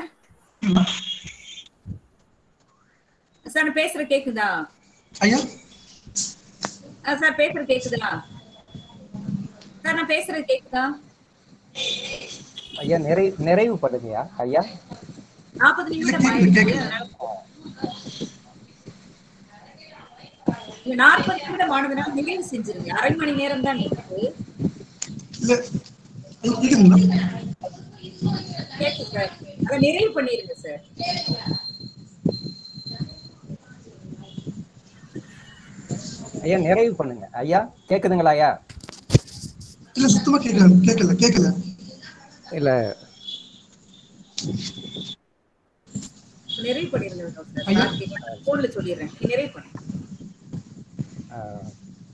சார் நான் பேசுற கேக்குதா ஐயா அஹ் சார் பேசுற கேக்குதா சார் நான் பேசுறது கேக்குதா ஐயா நிறைவு நிறைவு பண்ணுங்கய்யா ஐயா நாற்பது நிமிடம் கேக்குது, ஆயிடுச்சு கேக்குது. அதனால இல்ல, நாற்பது நிமிடம் ஆனதுனால நிறைவு செஞ்சிருங்க அரை மணி நேரம் தான் இருக்கு இல்ல ஐயா, கேக்குதுங்களா கேக்கு சார் அதை நிறைவு பண்ணிருங்க சார் ஐயா நிறைவு பண்ணுங்க ஐயா கேக்குதுங்களா ஐயா இல்ல சுத்தமா கேட்கல கேட்கல கேட்கல இல்ல நிறைவு பண்ணிருங்க டாக்டர் ஐயா. போன்ல சொல்லிடுறேன் நிறைவு பண்ணு ஆஹ்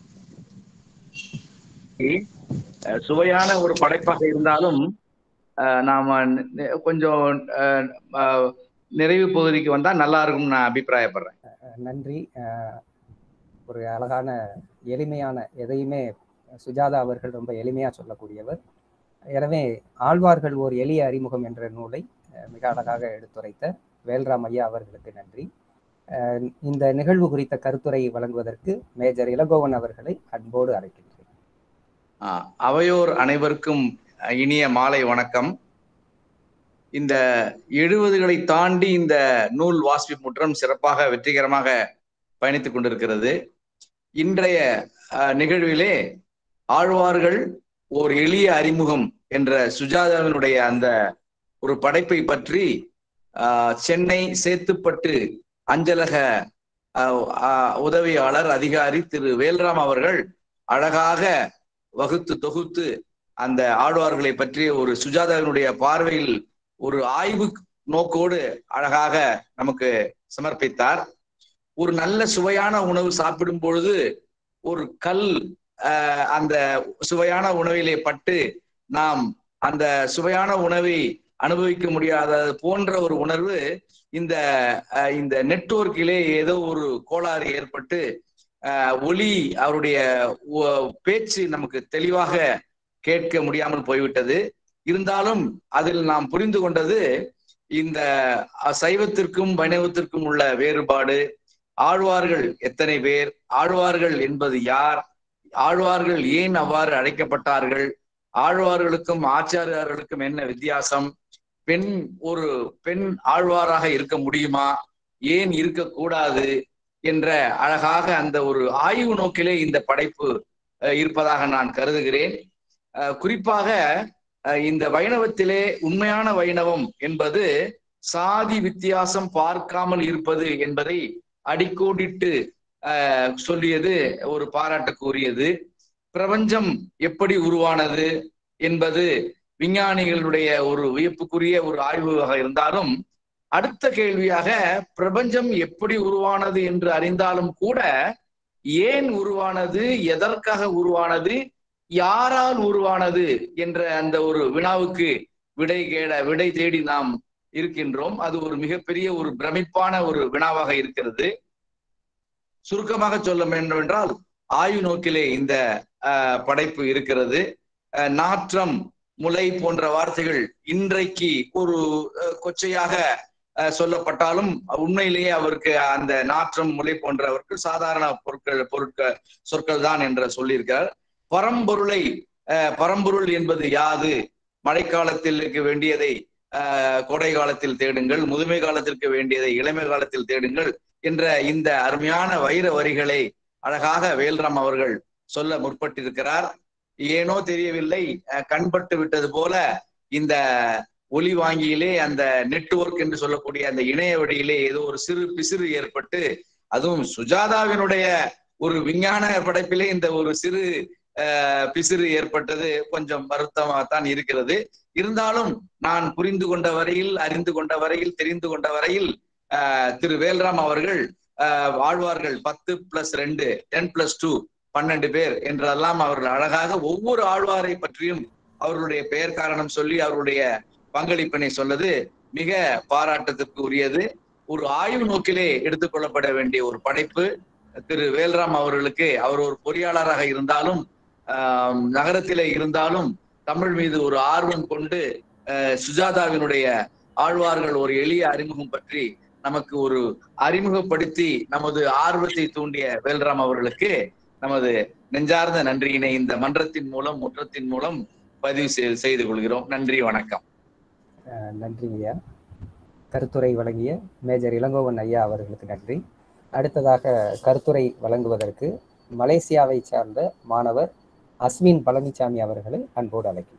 அஹ் சுவையான ஒரு படைப்பாக இருந்தாலும் அஹ் நாம நி- கொஞ்சம் அஹ், அஹ், நிறைவு பகுதிக்கு வந்தா நல்லா இருக்கும்னு நான் அபிப்பிராயப்படுறேன் நன்றி ஆஹ் ஒரு அழகான எளிமையான எதையுமே சுஜாதா அவர்கள் ரொம்ப எளிமையா சொல்லக்கூடியவர் எனவே ஆழ்வார்கள் ஓர் எளிய அறிமுகம் என்ற நூலை அஹ், மிக அழகாக எடுத்துரைத்த வேல்ராம் ஐயா அவர்களுக்கு நன்றி அஹ், இந்த நிகழ்வு குறித்த கருத்துரை வழங்குவதற்கு மேஜர் இளங்கோவன் அவர்களை அன்போடு அழைக்கின்றேன் ஆஹ், அவையோர் அனைவருக்கும் அஹ், இனிய மாலை வணக்கம் இந்த எழுபதுகளை தாண்டி இந்த நூல் வாசிப்பு முற்றம் சிறப்பாக வெற்றிகரமாக பயணித்துக் கொண்டிருக்கிறது இன்றைய அஹ், நிகழ்விலே ஆழ்வார்கள் ஓர் எளிய அறிமுகம் என்ற சுஜாதாவினுடைய அந்த ஒரு படைப்பை பற்றி ஆஹ், சென்னை சேத்துப்பட்டு அஞ்சலக ஆஹ், ஆஹ், உதவியாளர் அதிகாரி திரு வேல்ராம் அவர்கள் அழகாக வகுத்து தொகுத்து அந்த ஆழ்வார்களை பற்றிய ஒரு சுஜாதாவினுடைய பார்வையில் ஒரு ஆய்வு நோக்கோடு அழகாக நமக்கு சமர்ப்பித்தார் ஒரு நல்ல சுவையான உணவு சாப்பிடும் பொழுது ஒரு கல் ஆஹ், அந்த சுவையான உணவிலே பட்டு நாம் அந்த சுவையான உணவை அனுபவிக்க முடியாதது போன்ற ஒரு உணர்வு இந்த அஹ், இந்த நெட்வொர்க்கிலே ஏதோ ஒரு கோளாறு ஏற்பட்டு அஹ், ஒலி அவருடைய ஒ- பேச்சு நமக்கு தெளிவாக கேட்க முடியாமல் போய்விட்டது இருந்தாலும் அதில் நாம் புரிந்து கொண்டது இந்த அஹ், சைவத்திற்கும் வைணவத்திற்கும் உள்ள வேறுபாடு ஆழ்வார்கள் எத்தனை பேர் ஆழ்வார்கள் என்பது யார் ஆழ்வார்கள் ஏன் அவ்வாறு அழைக்கப்பட்டார்கள் ஆழ்வார்களுக்கும் ஆச்சாரியார்களுக்கும் என்ன வித்தியாசம் பெண் ஒரு பெண் ஆழ்வாராக இருக்க முடியுமா ஏன் இருக்கக்கூடாது என்ற அழகாக அந்த ஒரு ஆய்வு நோக்கிலே இந்த படைப்பு அஹ், இருப்பதாக நான் கருதுகிறேன் அஹ், குறிப்பாக அஹ், இந்த வைணவத்திலே உண்மையான வைணவம் என்பது சாதி வித்தியாசம் பார்க்காமல் இருப்பது என்பதை அடிக்கோடிட்டு அஹ், சொல்லியது ஒரு பாராட்டுக்குரியது பிரபஞ்சம் எப்படி உருவானது என்பது விஞ்ஞானிகளுடைய ஒரு வியப்புக்குரிய ஒரு ஆய்வாக இருந்தாலும் அடுத்த கேள்வியாக பிரபஞ்சம் எப்படி உருவானது என்று அறிந்தாலும் கூட ஏன் உருவானது எதற்காக உருவானது யாரால் உருவானது என்ற அந்த ஒரு வினாவுக்கு விடை கேட விடை தேடி நாம் இருக்கின்றோம் அது ஒரு மிகப்பெரிய ஒரு பிரமிப்பான ஒரு வினாவாக இருக்கிறது சுருக்கமாக சொல்ல வேண்டும் என்றால் ஆய்வு நோக்கிலே இந்த அஹ், படைப்பு இருக்கிறது அஹ், நாற்றம் முலை போன்ற வார்த்தைகள் இன்றைக்கு ஒரு அஹ், கொச்சையாக அஹ், சொல்லப்பட்டாலும் உண்மையிலேயே அவருக்கு அந்த நாற்றம் முலை போன்றவருக்கு சாதாரண பொருட்கள் பொருட்கள் சொற்கள் தான் என்று சொல்லியிருக்கார் பரம்பொருளை அஹ், பரம்பொருள் என்பது யாது மழைக்காலத்தில் இருக்க வேண்டியதை அஹ், கோடை காலத்தில் தேடுங்கள் முதுமை காலத்திற்கு வேண்டியதை இளமை காலத்தில் தேடுங்கள் என்ற இந்த அருமையான வைர வரிகளை அழகாக வேல்ராம் அவர்கள் சொல்ல முற்பட்டிருக்கிறார் ஏனோ தெரியவில்லை அஹ், கண்பட்டு விட்டது போல இந்த ஒலி வாங்கியிலே அந்த நெட்வொர்க் என்று சொல்லக்கூடிய அந்த இணைய வழியிலே ஏதோ ஒரு சிறு பிசிறு ஏற்பட்டு அதுவும் சுஜாதாவினுடைய ஒரு விஞ்ஞான படைப்பிலே இந்த ஒரு சிறு அஹ், பிசிறு ஏற்பட்டது கொஞ்சம் வருத்தமாகத்தான் இருக்கிறது இருந்தாலும் நான் புரிந்து கொண்ட வரையில் அறிந்து கொண்ட வரையில் தெரிந்து கொண்ட வரையில் அஹ், திரு வேல்ராம் அவர்கள் அஹ், வாழ்வார்கள் பத்து பிளஸ் ரெண்டு டென் பிளஸ் டூ பன்னெண்டு பேர் என்றெல்லாம் அவர்கள் அழகாக ஒவ்வொரு ஆழ்வாரை பற்றியும் அவர்களுடைய பெயர் காரணம் சொல்லி அவருடைய பங்களிப்பினை சொன்னது மிக பாராட்டத்திற்கு உரியது ஒரு ஆய்வு நோக்கிலே எடுத்துக்கொள்ளப்பட வேண்டிய ஒரு படைப்பு திரு வேல்ராம் அவர்களுக்கு அவர் ஒரு பொறியாளராக இருந்தாலும் ஆஹ், நகரத்திலே இருந்தாலும் தமிழ் மீது ஒரு ஆர்வம் கொண்டு ஆஹ், சுஜாதாவினுடைய ஆழ்வார்கள் ஒரு எளிய அறிமுகம் பற்றி நமக்கு ஒரு அறிமுகப்படுத்தி நமது ஆர்வத்தை தூண்டிய வேல்ராம் அவர்களுக்கு நமது நெஞ்சார்ந்த நன்றியினை இந்த மன்றத்தின் மூலம் முற்றத்தின் மூலம் பதிவு செய்- செய்து கொள்கிறோம் நன்றி வணக்கம் அஹ் நன்றி ஐயா கருத்துரை வழங்கிய மேஜர் இளங்கோவன் ஐயா அவர்களுக்கு நன்றி அடுத்ததாக கருத்துரை வழங்குவதற்கு மலேசியாவை சார்ந்த மாணவர் அஸ்வின் பழனிசாமி அவர்களை அன்போடு அழைக்கின்றேன்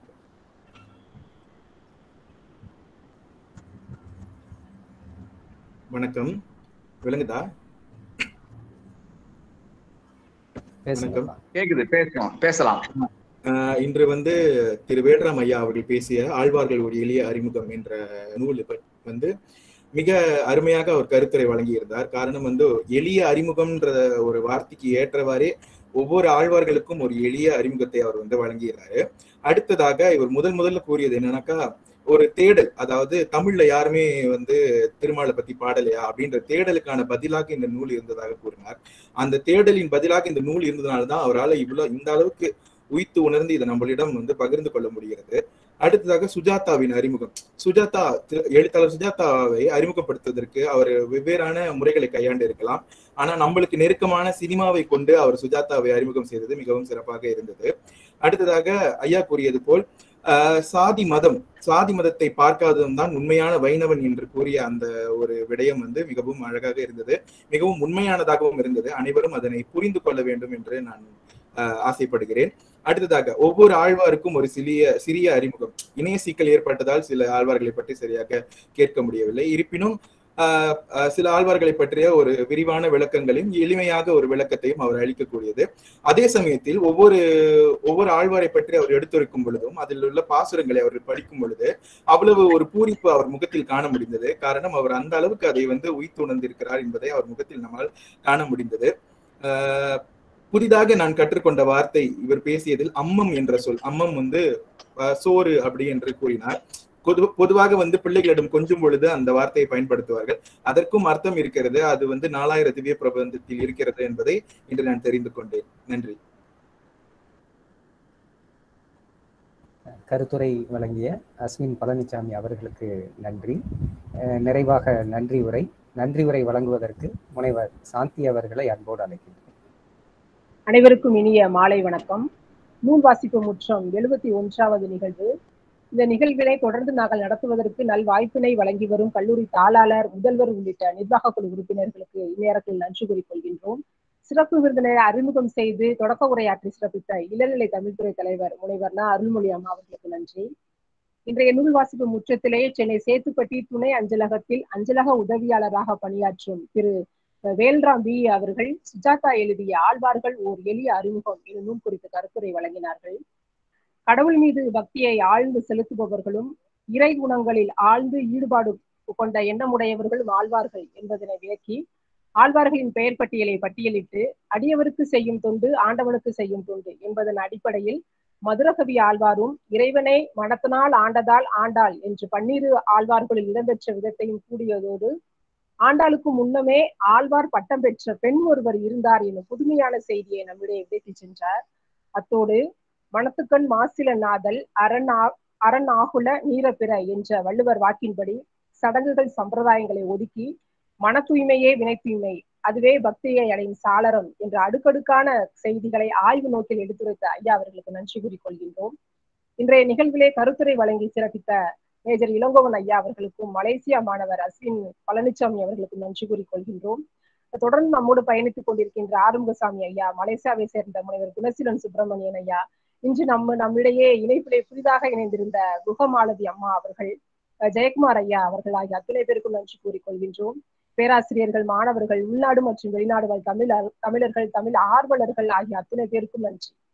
வணக்கம் விளங்குதா பேசுங்க வணக்கம். கேக்குது பேசலாம் பேசலாம் ஆஹ் இன்று வந்து திரு வேட்ராம் ஐயா அவர்கள் பேசிய ஆழ்வார்கள் ஒரு எளிய அறிமுகம் என்ற நூல் வந்து மிக அருமையாக அவர் கருத்துரை வழங்கியிருந்தார் காரணம் வந்து எளிய அறிமுகம்ன்ற ஒரு வார்த்தைக்கு ஏற்றவாறே ஒவ்வொரு ஆழ்வார்களுக்கும் ஒரு எளிய அறிமுகத்தை அவர் வந்து வழங்கியிருந்தாரு அடுத்ததாக இவர் முதல் முதல்ல கூறியது என்னன்னாக்கா ஒரு தேடல் அதாவது தமிழ்ல யாருமே வந்து திருமாலை பத்தி பாடலையா அப்படின்ற தேடலுக்கான பதிலாக இந்த நூல் இருந்ததாக கூறினார் அந்த தேடலின் பதிலாக இந்த நூல் இருந்ததுனாலதான் அவரால் இவ்வளவு இந்த அளவுக்கு உய்த்து உணர்ந்து இதை நம்மளிடம் வந்து பகிர்ந்து கொள்ள முடிகிறது அடுத்ததாக சுஜாதாவின் அறிமுகம் சுஜாதா எழுத்தாளர் சுஜாதாவை அறிமுகப்படுத்துவதற்கு அவர் வெவ்வேறான முறைகளை கையாண்டு இருக்கலாம் ஆனா நம்மளுக்கு நெருக்கமான சினிமாவை கொண்டு அவர் சுஜாதாவை அறிமுகம் செய்தது மிகவும் சிறப்பாக இருந்தது அடுத்ததாக ஐயா கூறியது போல் சாதி மதம் சாதி மதத்தை பார்க்காததும் தான் உண்மையான வைணவன் என்று கூறிய அந்த ஒரு விடயம் வந்து மிகவும் அழகாக இருந்தது மிகவும் உண்மையானதாகவும் இருந்தது அனைவரும் அதனை புரிந்து கொள்ள வேண்டும் என்று நான் ஆசைப்படுகிறேன் அடுத்ததாக ஒவ்வொரு ஆழ்வாருக்கும் ஒரு சிறிய சிறிய அறிமுகம் இணைய சிக்கல் ஏற்பட்டதால் சில ஆழ்வார்களை பற்றி சரியாக கேட்க முடியவில்லை இருப்பினும் சில ஆழ்வார்களை பற்றிய ஒரு விரிவான விளக்கங்களையும் எளிமையாக ஒரு விளக்கத்தையும் அவர் அளிக்கக்கூடியது அதே சமயத்தில் ஒவ்வொரு ஒவ்வொரு ஆழ்வாரை பற்றி அவர் எடுத்துரைக்கும் பொழுதும் அதில் உள்ள பாசுரங்களை அவர் படிக்கும் பொழுது அவ்வளவு ஒரு பூரிப்பு அவர் முகத்தில் காண முடிந்தது காரணம் அவர் அந்த அளவுக்கு அதை வந்து உய்த்துணர்ந்திருக்கிறார் என்பதை அவர் முகத்தில் நம்மால் காண முடிந்தது புதிதாக நான் கற்றுக்கொண்ட வார்த்தை இவர் பேசியதில் அம்மம் என்ற சொல் அம்மம் வந்து சோறு அப்படி என்று கூறினார் பொது பொதுவாக வந்து பிள்ளைகளிடம் கொஞ்சம் பொழுது அந்த வார்த்தையை பயன்படுத்துவார்கள் அதற்கும் அர்த்தம் இருக்கிறது அது வந்து நாலாயிர திவ்ய பிரபந்தத்தில் இருக்கிறது என்பதை இன்று நான் தெரிந்து கொண்டேன் நன்றி கருத்துரை வழங்கிய அஸ்வின் பழனிசாமி அவர்களுக்கு நன்றி நிறைவாக நன்றி உரை நன்றி உரை வழங்குவதற்கு முனைவர் சாந்தி அவர்களை அன்போடு அழைக்கின்றேன் அனைவருக்கும் இனிய மாலை வணக்கம் நூல் வாசிப்பு முற்றம் எழுபத்தி ஒன்றாவது நிகழ்வு இந்த நிகழ்வினை தொடர்ந்து நாங்கள் நடத்துவதற்கு நல் வாய்ப்பினை வழங்கி வரும் கல்லூரி தாளாளர் முதல்வர் உள்ளிட்ட நிர்வாக குழு உறுப்பினர்களுக்கு இந்நேரத்தில் நன்றி கூறிக்கொள்கின்றோம் சிறப்பு விருந்தினரை அறிமுகம் செய்து தொடக்க உரையாற்றி சிறப்பித்த இளநிலை தமிழ்துறை தலைவர் முனைவர் ந அருள்மொழி அம்மா அவர்களுக்கு நன்றி இன்றைய நூல் வாசிப்பு முற்றத்திலே சென்னை சேத்துப்பட்டி துணை அஞ்சலகத்தில் அஞ்சலக உதவியாளராக பணியாற்றும் திரு வேல்ராம் பி அவர்கள் சுஜாதா எழுதிய ஆழ்வார்கள் ஓர் எளிய அறிமுகம் எனும் நூல் குறித்து கருத்துரை வழங்கினார்கள் கடவுள் மீது பக்தியை ஆழ்ந்து செலுத்துபவர்களும் இறை குணங்களில் ஆழ்ந்து ஈடுபாடு கொண்ட எண்ணமுடையவர்களும் ஆழ்வார்கள் என்பதனை விளக்கி ஆழ்வார்களின் பெயர் பட்டியலை பட்டியலிட்டு அடியவருக்கு செய்யும் தொண்டு ஆண்டவனுக்கு செய்யும் தொண்டு என்பதன் அடிப்படையில் மதுரகவி ஆழ்வாரும் இறைவனை மனத்தினால் ஆண்டதால் ஆண்டாள் என்று பன்னிரு ஆழ்வார்களில் இடம்பெற்ற விதத்தையும் கூடியதோடு ஆண்டாளுக்கு முன்னமே ஆழ்வார் பட்டம் பெற்ற பெண் ஒருவர் இருந்தார் எனும் புதுமையான செய்தியை நம்மிடையே விதைத்து சென்றார் அத்தோடு மனத்துக்கண் மாசில நாதல் அரண் அரண் ஆகுல நீரப்பிற என்ற வள்ளுவர் வாக்கின்படி சடங்குகள் சம்பிரதாயங்களை ஒதுக்கி மன தூய்மையே வினை தூய்மை அதுவே பக்தியை அடையும் சாளரம் என்ற அடுக்கடுக்கான செய்திகளை ஆய்வு நோக்கில் எடுத்துரைத்த ஐயா அவர்களுக்கு நன்றி கூறிக்கொள்கின்றோம் இன்றைய நிகழ்விலே கருத்துரை வழங்கி சிறப்பித்த மேஜர் இளங்கோவன் ஐயா அவர்களுக்கும் மலேசியா மாணவர் அஸ்வின் பழனிசாமி அவர்களுக்கும் நன்றி கூறிக்கொள்கின்றோம் தொடர்ந்து நம்மோடு பயணித்துக் கொண்டிருக்கின்ற ஆறுமுகசாமி ஐயா மலேசியாவை சேர்ந்த முனைவர் குணசீலன் சுப்பிரமணியன் ஐயா இன்று நம்ம நம்மிடையே இணைப்பிலே புதிதாக இணைந்திருந்த குகமாலதி அம்மா அவர்கள் ஜெயக்குமார் ஐயா அவர்கள் ஆகிய அத்தனை பேருக்கும் நன்றி கூறிக்கொள்கின்றோம் பேராசிரியர்கள் மாணவர்கள் உள்நாடு மற்றும் வெளிநாடுகள் தமிழ் தமிழர்கள் தமிழ் ஆர்வலர்கள் ஆகிய அத்தனை பேருக்கும் நன்றி